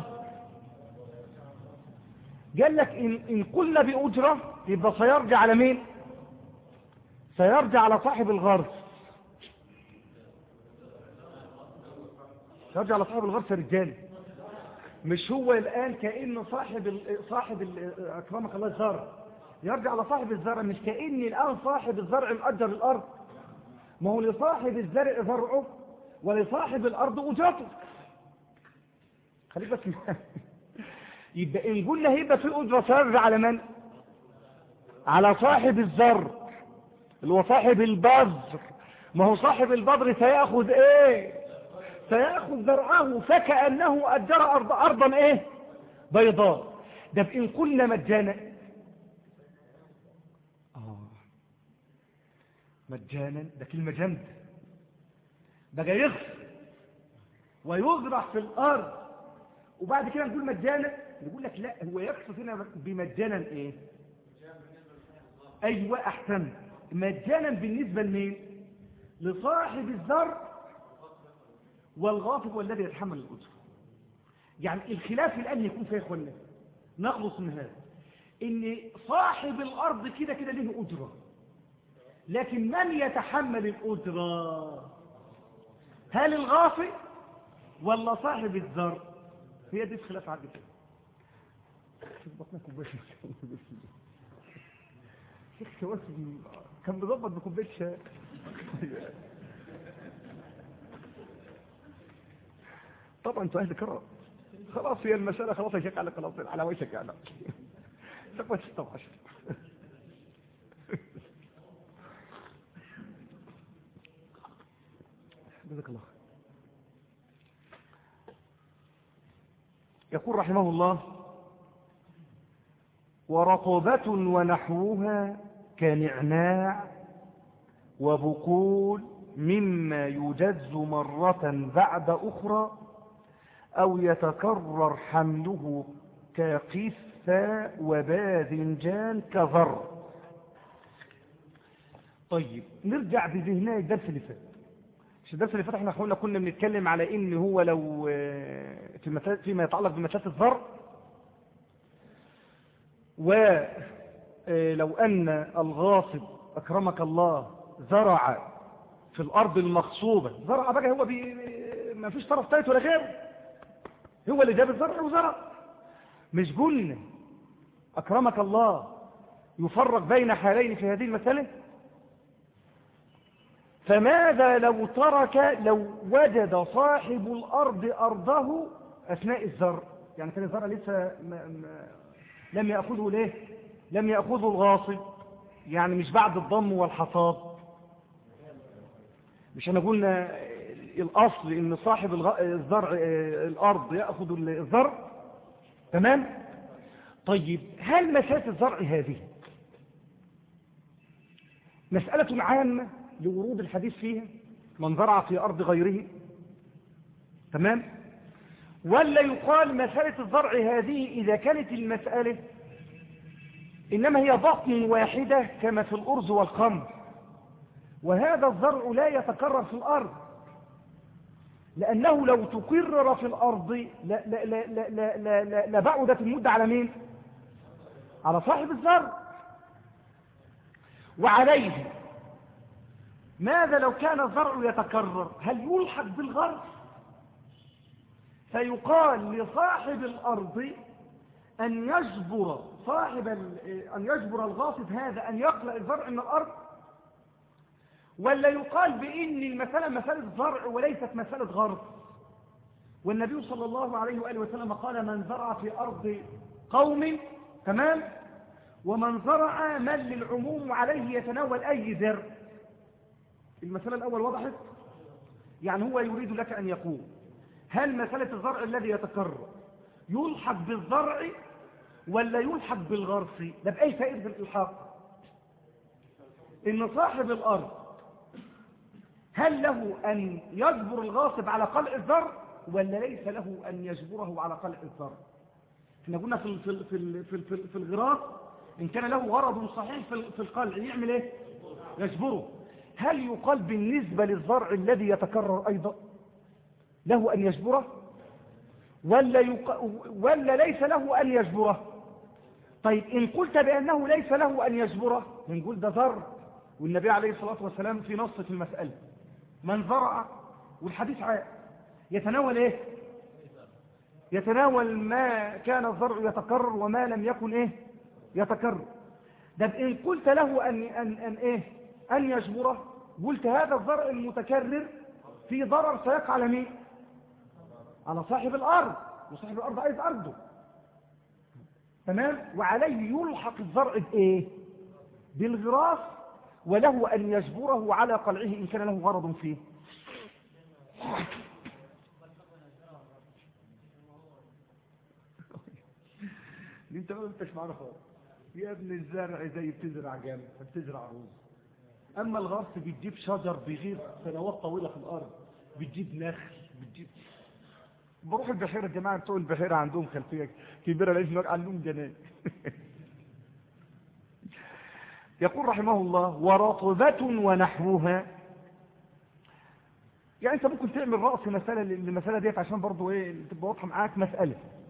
قال لك إن, إن قلنا بأجرة يبقى سيرجع على مين سيرجع على صاحب الغرس سيرجع على صاحب الغرس يا رجال مش هو الآن كأنه صاحب ال صاحب ال أكرمك الله الزرع يرجع على صاحب الزرع مش كأن الآن صاحب الزرع مأجر الأرض ما هو لصاحب الزرع زرعه ولصاحب الأرض أجرته خليك بس يبقى إن قلنا هيبقى في أجرة سيرجع على من؟ على صاحب الزر اللي هو صاحب البذر ما هو صاحب البذر سيأخذ ايه سيأخذ زرعه فكأنه أجر أرض أرضا ايه بيضاء ده بإن قلنا مجانا آه. مجانا ده كلمة جامدة بقى يغفر ويزرع في الأرض وبعد كده نقول مجانا نقول لك لا هو يقصد هنا بمجانا ايه ايوه احسن مجانا بالنسبة لمين لصاحب الزر والغافل هو الذي يتحمل الأجر يعني الخلاف الآن يكون فيه اخوانا نخلص من هذا ان صاحب الأرض كده كده له أجرة لكن من يتحمل الأجرة هل الغافل ولا صاحب الزر هي دي خلاف عدد كده بطنك كوبايه شيخ شواس كان مظبط بكوبايه شاي طبعا انتوا اهل كرم خلاص هي المسألة خلاص يا شيخ على خلاص على وشك على تقوى 16 جزاك الله يقول رحمه الله ورقبة ونحوها كنعناع وبقول مما يجز مرة بعد أخرى أو يتكرر حمله كقفة وباذنجان كذر طيب نرجع بذهننا الدرس اللي فات مش الدرس اللي فات احنا قلنا كنا بنتكلم على ان هو لو في المسألة فيما يتعلق بمسألة الزر ولو ان الغاصب اكرمك الله زرع في الارض المغصوبة زرع بقى هو بي ما فيش طرف ثالث ولا غيره هو اللي جاب الزرع وزرع مش قلنا اكرمك الله يفرق بين حالين في هذه المسألة فماذا لو ترك لو وجد صاحب الأرض أرضه أثناء الزرع يعني كان الزرع لسه ما ما لم يأخذه ليه لم يأخذه الغاصب يعني مش بعد الضم والحصاد مش احنا قلنا الأصل ان صاحب الزرع الأرض يأخذ الزرع تمام طيب هل مسألة الزرع هذه مسألة عامة لورود الحديث فيها من زرع في أرض غيره تمام ولا يقال مسألة الزرع هذه إذا كانت المسألة إنما هي بطن واحدة كما في الأرز والخمر وهذا الزرع لا يتكرر في الأرض لأنه لو تكرر في الأرض لا لا لا لا لا لا لا لبعدت المدة على مين على صاحب الزرع وعليه ماذا لو كان الزرع يتكرر هل يلحق بالغرس فيقال لصاحب الأرض أن يجبر صاحب أن يجبر الغاصب هذا أن يقلع الزرع من الأرض ولا يقال بإن المسألة مسألة زرع وليست مسألة غرس والنبي صلى الله عليه وآله وسلم قال من زرع في أرض قوم تمام ومن زرع من للعموم عليه يتناول أي زر المسألة الأول وضحت يعني هو يريد لك أن يقول هل مسألة الزرع الذي يتكرر يلحق بالزرع ولا يلحق بالغرس ده بأي فائدة الإلحاق إن صاحب الأرض هل له أن يجبر الغاصب على قلع الزرع ولا ليس له أن يجبره على قلع الزرع احنا قلنا في في في في, في, في الغراس إن كان له غرض صحيح في, في القلع يعمل ايه يجبره هل يقال بالنسبة للزرع الذي يتكرر أيضا له أن يجبره ولا, يق... ولا ليس له أن يجبره طيب إن قلت بأنه ليس له أن يجبره بنقول ده زرع والنبي عليه الصلاة والسلام في نص في المسألة من زرع والحديث عام يتناول ايه يتناول ما كان الزرع يتكرر وما لم يكن ايه يتكرر ده إن قلت له أن, أن, أن ايه أن يجبره قلت هذا الزرع المتكرر في ضرر سيقع على مين على صاحب الأرض وصاحب الأرض عايز أرضه تمام وعليه يلحق الزرع بإيه بالغراس وله أن يجبره على قلعه إن كان له غرض فيه انت ما انتش معنا خالص يا ابن الزرع زي بتزرع جامد بتزرع رز اما الغرس بتجيب شجر بيغير سنوات طويله في الارض بتجيب نخل بتجيب بروح البحيره الجماعه بتوع البحيره عندهم خلفيه كبيره لازم عندهم جنان يقول رحمه الله ورطبة ونحوها يعني انت ممكن تعمل رأس مسألة للمسألة ديت عشان برضو ايه تبقى واضحة معاك مسألة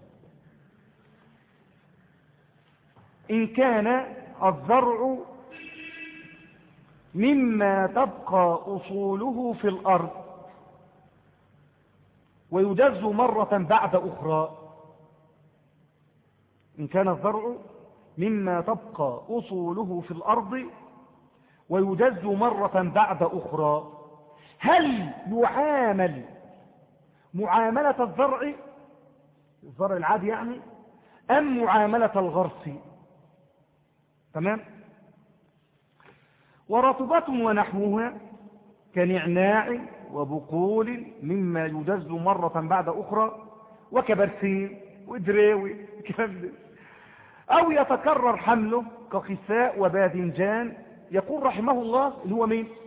إن كان الزرع مما تبقى أصوله في الأرض ويدز مرة بعد أخرى إن كان الزرع مما تبقى أصوله في الأرض ويجز مرة بعد أخرى هل يعامل معاملة الزرع الزرع العادي يعني أم معاملة الغرس تمام ورطبة ونحوها كنعناع وبقول مما يجز مرة بعد أخرى وكبرسين ودريوي الكلام ده أو يتكرر حمله كخساء وباذنجان يقول رحمه الله اللي هو مين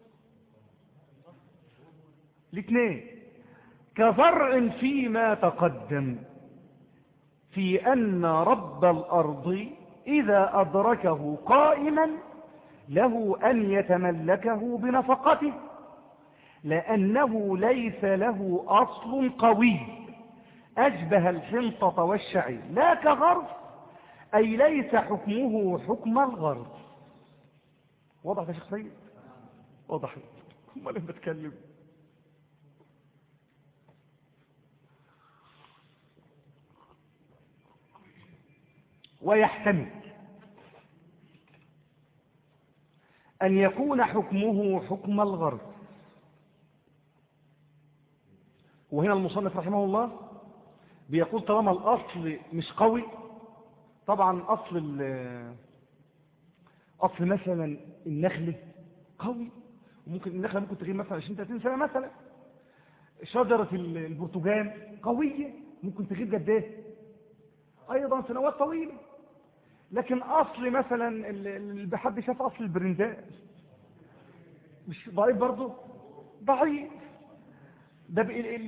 الاثنين كزرع فيما تقدم في أن رب الأرض إذا أدركه قائما له أن يتملكه بنفقته لأنه ليس له أصل قوي أشبه الحنطة والشعير لا كغرف أي ليس حكمه حكم الغرب واضح يا شيخ سيد واضح هم اللي بتكلم ويحتمل أن يكون حكمه حكم الغرب وهنا المصنف رحمه الله بيقول طالما الأصل مش قوي طبعا أصل أصل مثلا النخل قوي وممكن النخلة ممكن تغير مثلا 20 30 سنة مثلا شجرة البرتقال قوية ممكن تغير قد ايه أيضا سنوات طويلة لكن أصل مثلا اللي بحد شاف أصل البرنداء مش ضعيف برضه ضعيف ده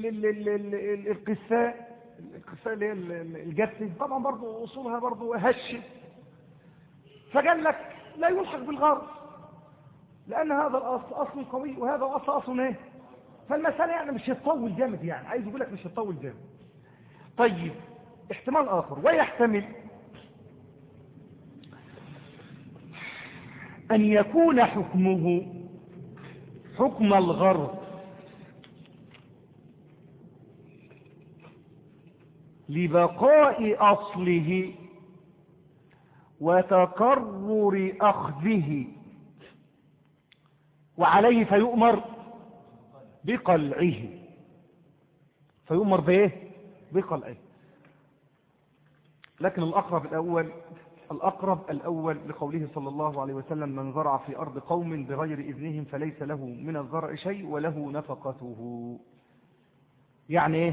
القساء القساء اللي هي الجثي طبعا برضه اصولها برضه هشه فقال لك لا يلحق بالغرض لان هذا الاصل اصل قوي وهذا الاصل اصل ايه فالمساله يعني مش هتطول جامد يعني عايز يقول لك مش هتطول جامد طيب احتمال اخر ويحتمل ان يكون حكمه حكم الغرب لبقاء أصله وتكرر أخذه وعليه فيؤمر بقلعه فيؤمر بايه بقلعه لكن الأقرب الأول الأقرب الأول لقوله صلى الله عليه وسلم من زرع في أرض قوم بغير إذنهم فليس له من الزرع شيء وله نفقته يعني إيه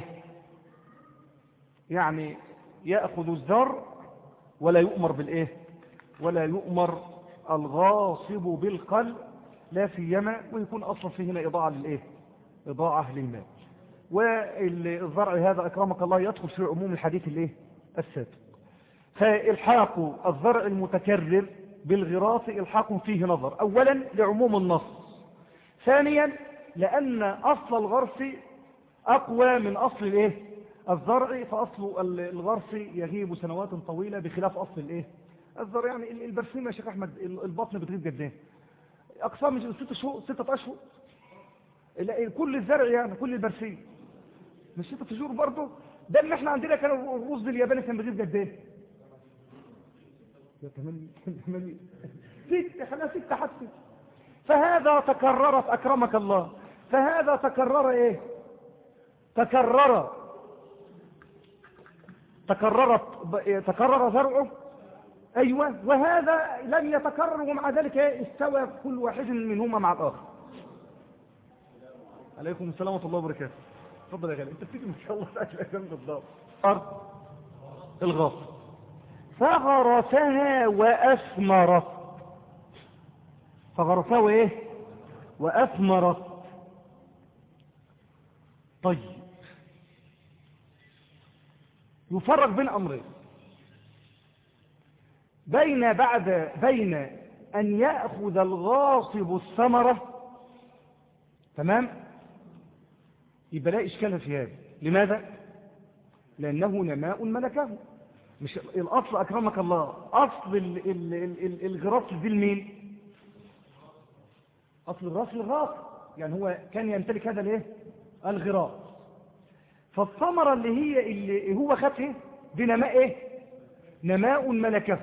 يعني يأخذ الزر ولا يؤمر بالإيه ولا يؤمر الغاصب بالقل لا سيما ويكون أصلا فيه هنا إضاعة للإيه إضاعة للمال والزرع هذا أكرمك الله يدخل في عموم الحديث الإيه السابق فإلحاق الزرع المتكرر بالغراس إلحاق فيه نظر أولا لعموم النص ثانيا لأن أصل الغرس أقوى من أصل الإيه الزرع فأصل الغرس يغيب سنوات طويلة بخلاف أصل الإيه الزرع يعني البرسيم يا شيخ أحمد البطن بتغيب قد إيه أقصى من ستة شهور ستة أشهر كل الزرع يعني كل البرسيم مش ستة شهور برضه ده اللي احنا عندنا كان الرز الياباني كان بيغيب قد ايه ستة خليها ستة حتى فهذا تكررت أكرمك الله فهذا تكرر إيه تكرر تكررت تكرر زرعه أيوة وهذا لم يتكرر ومع ذلك استوى كل واحد منهما مع الآخر عليكم السلام ورحمة الله وبركاته تفضل يا غالي انت بتيجي ان شاء الله ساعة الأيام بالضبط أرض الغاصب فغرسها وأثمرت فغرسها وإيه وأثمرت طيب يفرق بين أمرين بين بعد بين أن يأخذ الغاصب الثمرة تمام يبقى لا إشكال في هذا لماذا لأنه نماء ملكه مش الأصل أكرمك الله أصل ال ال ال الغراس دي لمين أصل الغراس للغاص يعني هو كان يمتلك هذا الايه الغراس فالثمرة اللي هي اللي هو خدها دي نماء ايه نماء ملكه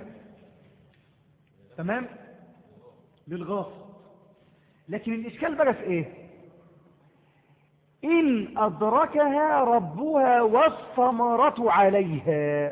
تمام للغاص لكن الإشكال بقى في ايه إن أدركها ربها والثمرة عليها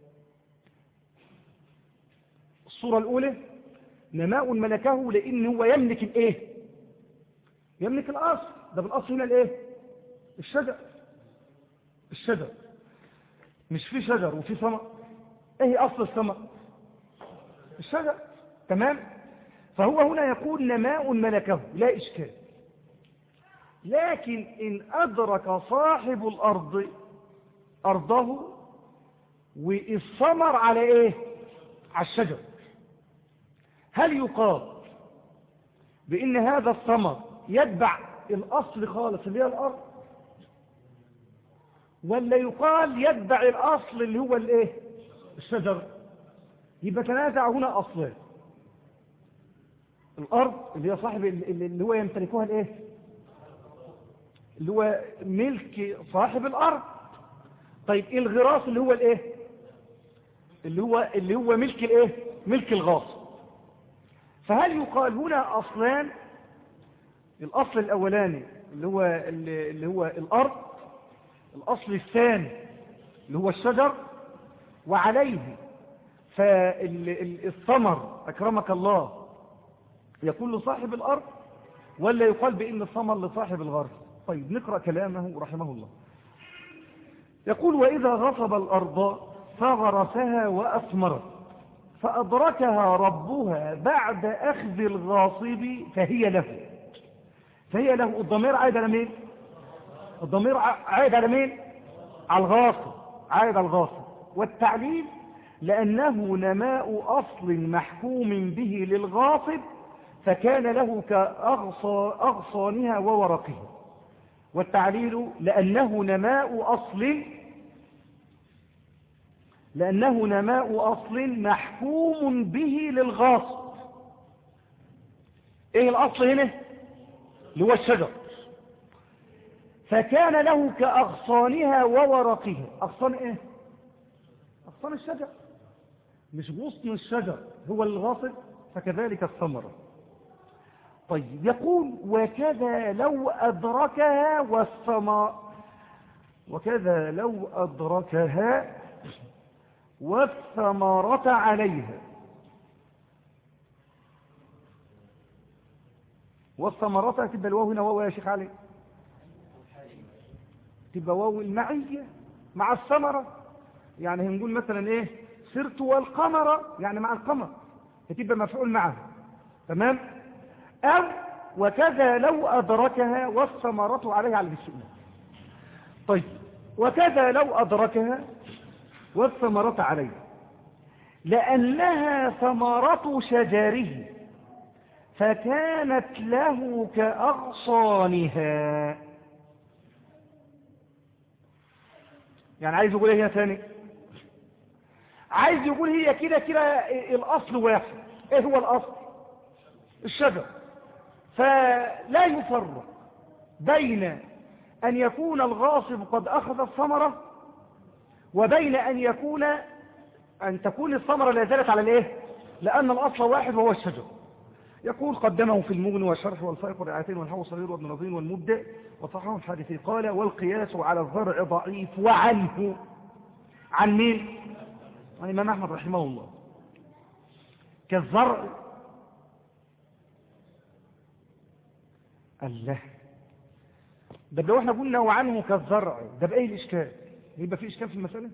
الصورة الأولى نماء ملكه لأن هو يملك الإيه يملك الأصل ده بالأصل هنا الإيه الشجر الشجر مش في شجر وفي ثمر ايه اصل الثمر الشجر تمام فهو هنا يقول نماء ملكه لا اشكال لكن ان ادرك صاحب الارض ارضه والثمر على ايه على الشجر هل يقال بان هذا الثمر يتبع الاصل خالص اللي هي الارض ولا يقال يتبع الأصل اللي هو الايه الشجر يبقى تنازع هنا أصلين الأرض اللي هي صاحب اللي هو يمتلكها الايه اللي هو ملك صاحب الأرض طيب الغراس اللي هو الايه اللي هو اللي هو ملك الايه ملك الغاص فهل يقال هنا أصلان الأصل الأولاني اللي هو اللي هو الأرض الأصل الثاني اللي هو الشجر وعليه فالثمر أكرمك الله يكون لصاحب الأرض ولا يقال بأن الثمر لصاحب الغرب طيب نقرأ كلامه رحمه الله يقول وإذا غصب الأرض فغرسها وأثمرت فأدركها ربها بعد أخذ الغاصب فهي له فهي له الضمير عائد على مين الضمير عائد على مين على الغاصب عائد على الغاصب والتعليل لأنه نماء أصل محكوم به للغاصب فكان له كأغصانها وورقها والتعليل لأنه نماء أصل لأنه نماء أصل محكوم به للغاصب إيه الأصل هنا اللي هو الشجر فكان له كأغصانها وورقها أغصان إيه؟ أغصان الشجر مش غصن الشجر هو الغاصب فكذلك الثمرة طيب يقول وكذا لو أدركها والثمار وكذا لو أدركها والثمرة عليها والثمرة تبقى الواو هنا واو يا شيخ علي تبقى واو المعية مع الثمرة يعني هنقول مثلا ايه سرت والقمر يعني مع القمر تبقى مفعول معه تمام او وكذا لو ادركها والثمرة عليها على السؤال طيب وكذا لو ادركها والثمرة عليها لأنها ثمرة شجره فكانت له كأغصانها يعني عايز يقول ايه ثاني عايز يقول هي كده كده الأصل واحد ايه هو الأصل الشجر فلا يفرق بين أن يكون الغاصب قد أخذ الثمرة وبين أن يكون أن تكون الثمرة لا زالت على الايه لأن الأصل واحد وهو الشجر يقول قدمه في المغن والشرح والفائق والرعايتين والحو الصغير وابن نظير والمبدع وصححه الحادثي قال والقياس على الزرع ضعيف وعنه عن مين عن الإمام أحمد رحمه الله كالزرع الله ده لو احنا قلنا وعنه كالزرع ده بأي الإشكال يبقى في إشكال في المسألة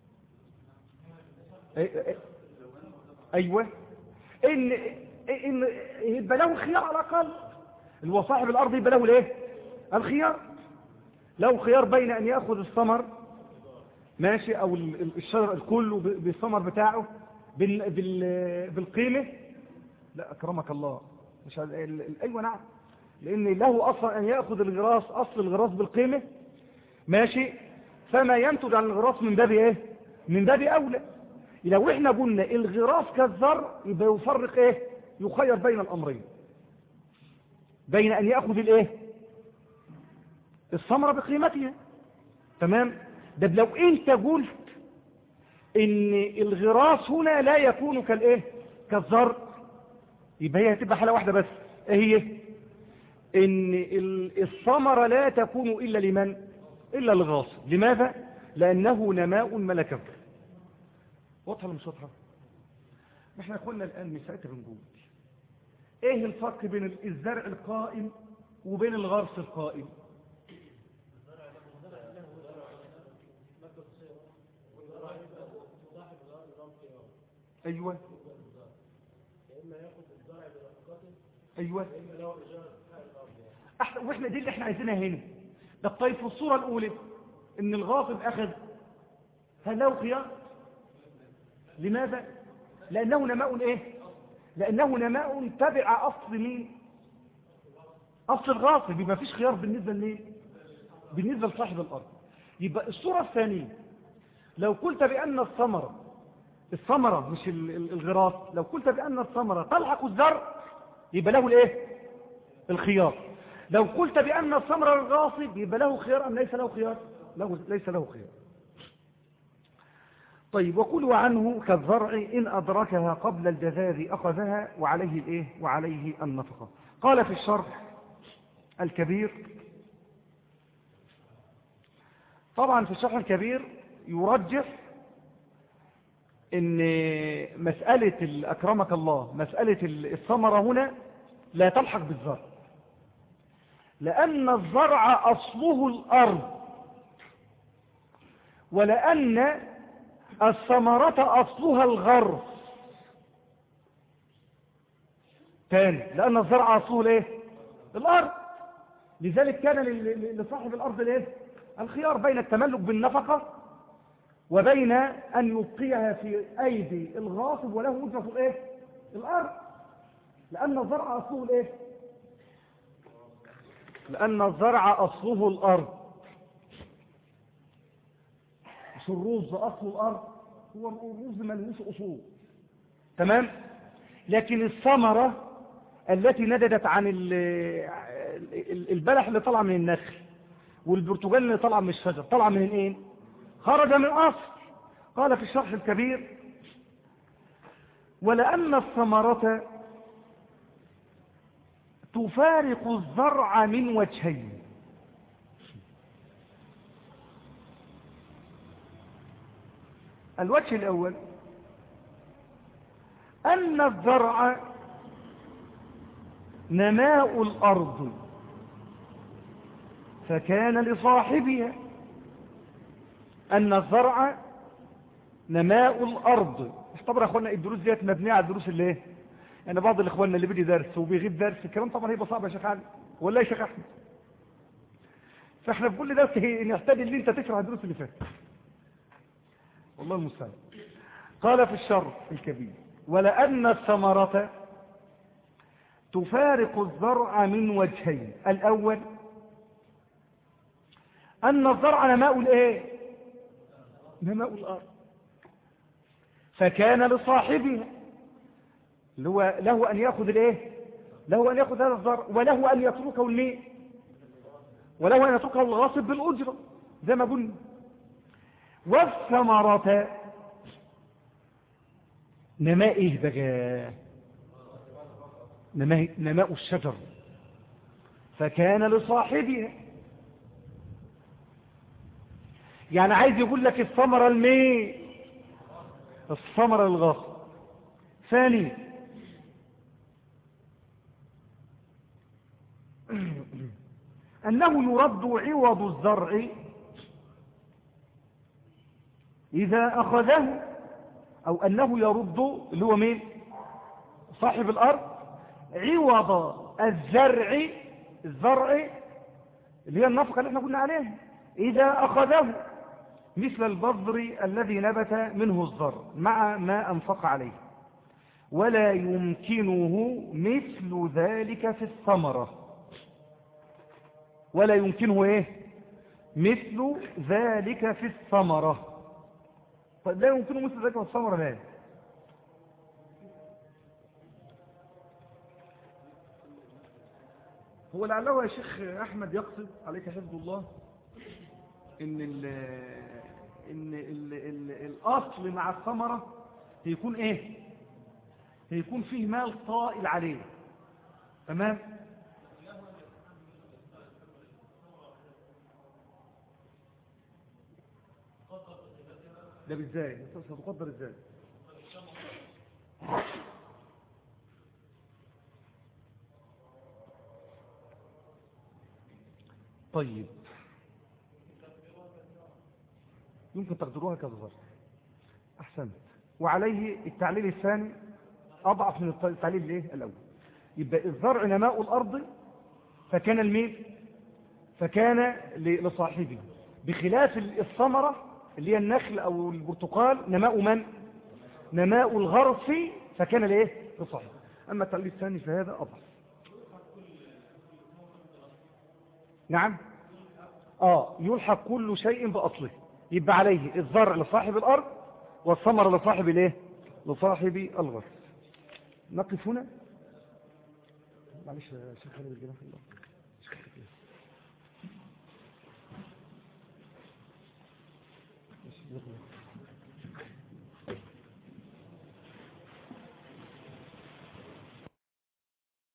أيوة إن إن يبقى له خيار على الأقل اللي هو صاحب الأرض يبقى له الايه الخيار له خيار بين أن يأخذ الثمر ماشي أو الشجر الكل بالثمر بتاعه بال بال بالقيمة لا أكرمك الله مش أيوة نعم لأن له أصلا أن يأخذ الغراس أصل الغراس بالقيمة ماشي فما ينتج عن الغراس من باب إيه من باب أولى لو إحنا قلنا الغراس كالذر يبقى يفرق إيه يخير بين الأمرين بين أن يأخذ الإيه الثمرة بقيمتها تمام ده لو أنت قلت إن الغراس هنا لا يكون كالإيه كالذر يبقى هي هتبقى حالة واحدة بس إيه هي إن الثمرة لا تكون إلا لمن إلا الغاصب لماذا لأنه نماء ملكه واضحة ولا مش واضحة احنا قلنا الآن مساعتها بنقول ايه الفرق بين الزرع القائم وبين الغرس القائم ايوه ايوه احنا واحنا دي اللي احنا عايزينها هنا ده طيب في الصورة الاولى ان الغاصب اخذ هل له خيار لماذا لانه نماء ايه لانه نماء تبع اصل مين اصل الغاصب يبقى فيش خيار بالنسبة لمين بالنسبة لصاحب الارض يبقى الصورة الثانية لو قلت بان الثمرة الثمرة مش الغراس لو قلت بان الثمرة تلحق الزرع يبقى له الايه الخيار لو قلت بأن الثمر الغاصب يبقى له خيار أم ليس له خيار له ليس له خيار طيب وقلوا عنه كالزرع إن أدركها قبل الجذاذ أخذها وعليه الإيه وعليه النفقة قال في الشرح الكبير طبعا في الشرح الكبير يرجح ان مسألة أكرمك الله مسألة الثمرة هنا لا تلحق بالزرع لأن الزرع أصله الأرض ولأن الثمرة أصلها الغرس تاني لأن الزرع أصله الايه الأرض لذلك كان لصاحب الأرض الايه الخيار بين التملك بالنفقة وبين أن يبقيها في أيدي الغاصب وله أجرة الايه الأرض لأن الزرع أصله الايه لأن الزرع أصله الأرض مش الرز أصل الأرض هو الرز ملهوش أصول تمام لكن الثمرة التي نددت عن البلح اللي طلع من النخل والبرتقال اللي طلع من الشجر طلع من ايه خرج من أصل قال في الشرح الكبير ولأن الثمرة تفارق الزرع من وجهين الوجه الأول أن الزرع نماء الأرض فكان لصاحبها أن الزرع نماء الأرض طبعا يا أخوانا الدروس ديت مبنية على الدروس اللي ايه يعني بعض الإخوان اللي بدي درس وبيغيب درس الكلام طبعا هيبقى صعب يا شيخ علي ولا يا شيخ أحمد فاحنا في كل درس نحتاج ان انت تشرح الدروس اللي فاتت والله المستعان قال في الشر الكبير ولأن الثمرة تفارق الزرع من وجهين الأول أن الزرع نماء الإيه نماء الأرض فكان لصاحبها له, له أن يأخذ الإيه له أن يأخذ هذا الزرع وله أن يتركه الماء وله أن يتركه الغاصب بالأجرة زي ما قلنا والثمرة نماء إيه بقى نماء, نماء الشجر فكان لصاحبها يعني عايز يقول لك الثمرة الماء الثمرة الغاصب ثاني أنه يرد عوض الزرع إذا أخذه أو أنه يرد اللي هو مين صاحب الأرض عوض الزرع الزرع اللي هي النفقة اللي احنا قلنا عليها إذا أخذه مثل البذر الذي نبت منه الزرع مع ما أنفق عليه ولا يمكنه مثل ذلك في الثمرة ولا يمكنه ايه مثل ذلك في الثمرة طيب لا يمكنه مثل ذلك في الثمرة ليه هو لعله يا شيخ أحمد يقصد عليك حفظ الله إن ال إن ال ال الأصل مع الثمرة هيكون إيه هيكون فيه مال طائل عليه تمام ده ازاي ستقدر ازاي طيب يمكن تقدروها كظهر احسنت وعليه التعليل الثاني اضعف من التعليل الايه الاول يبقى الزرع نماء الارض فكان الميل فكان لصاحبه بخلاف الثمره اللي هي النخل او البرتقال نماء من نماء الغرس فكان لايه لصاحبه اما التعليل الثاني فهذا اضعف نعم اه يلحق كل شيء باصله يبقى عليه الزرع لصاحب الارض والثمر لصاحب الايه لصاحب الغرس نقف هنا معلش يا شيخ خالد الجناح الله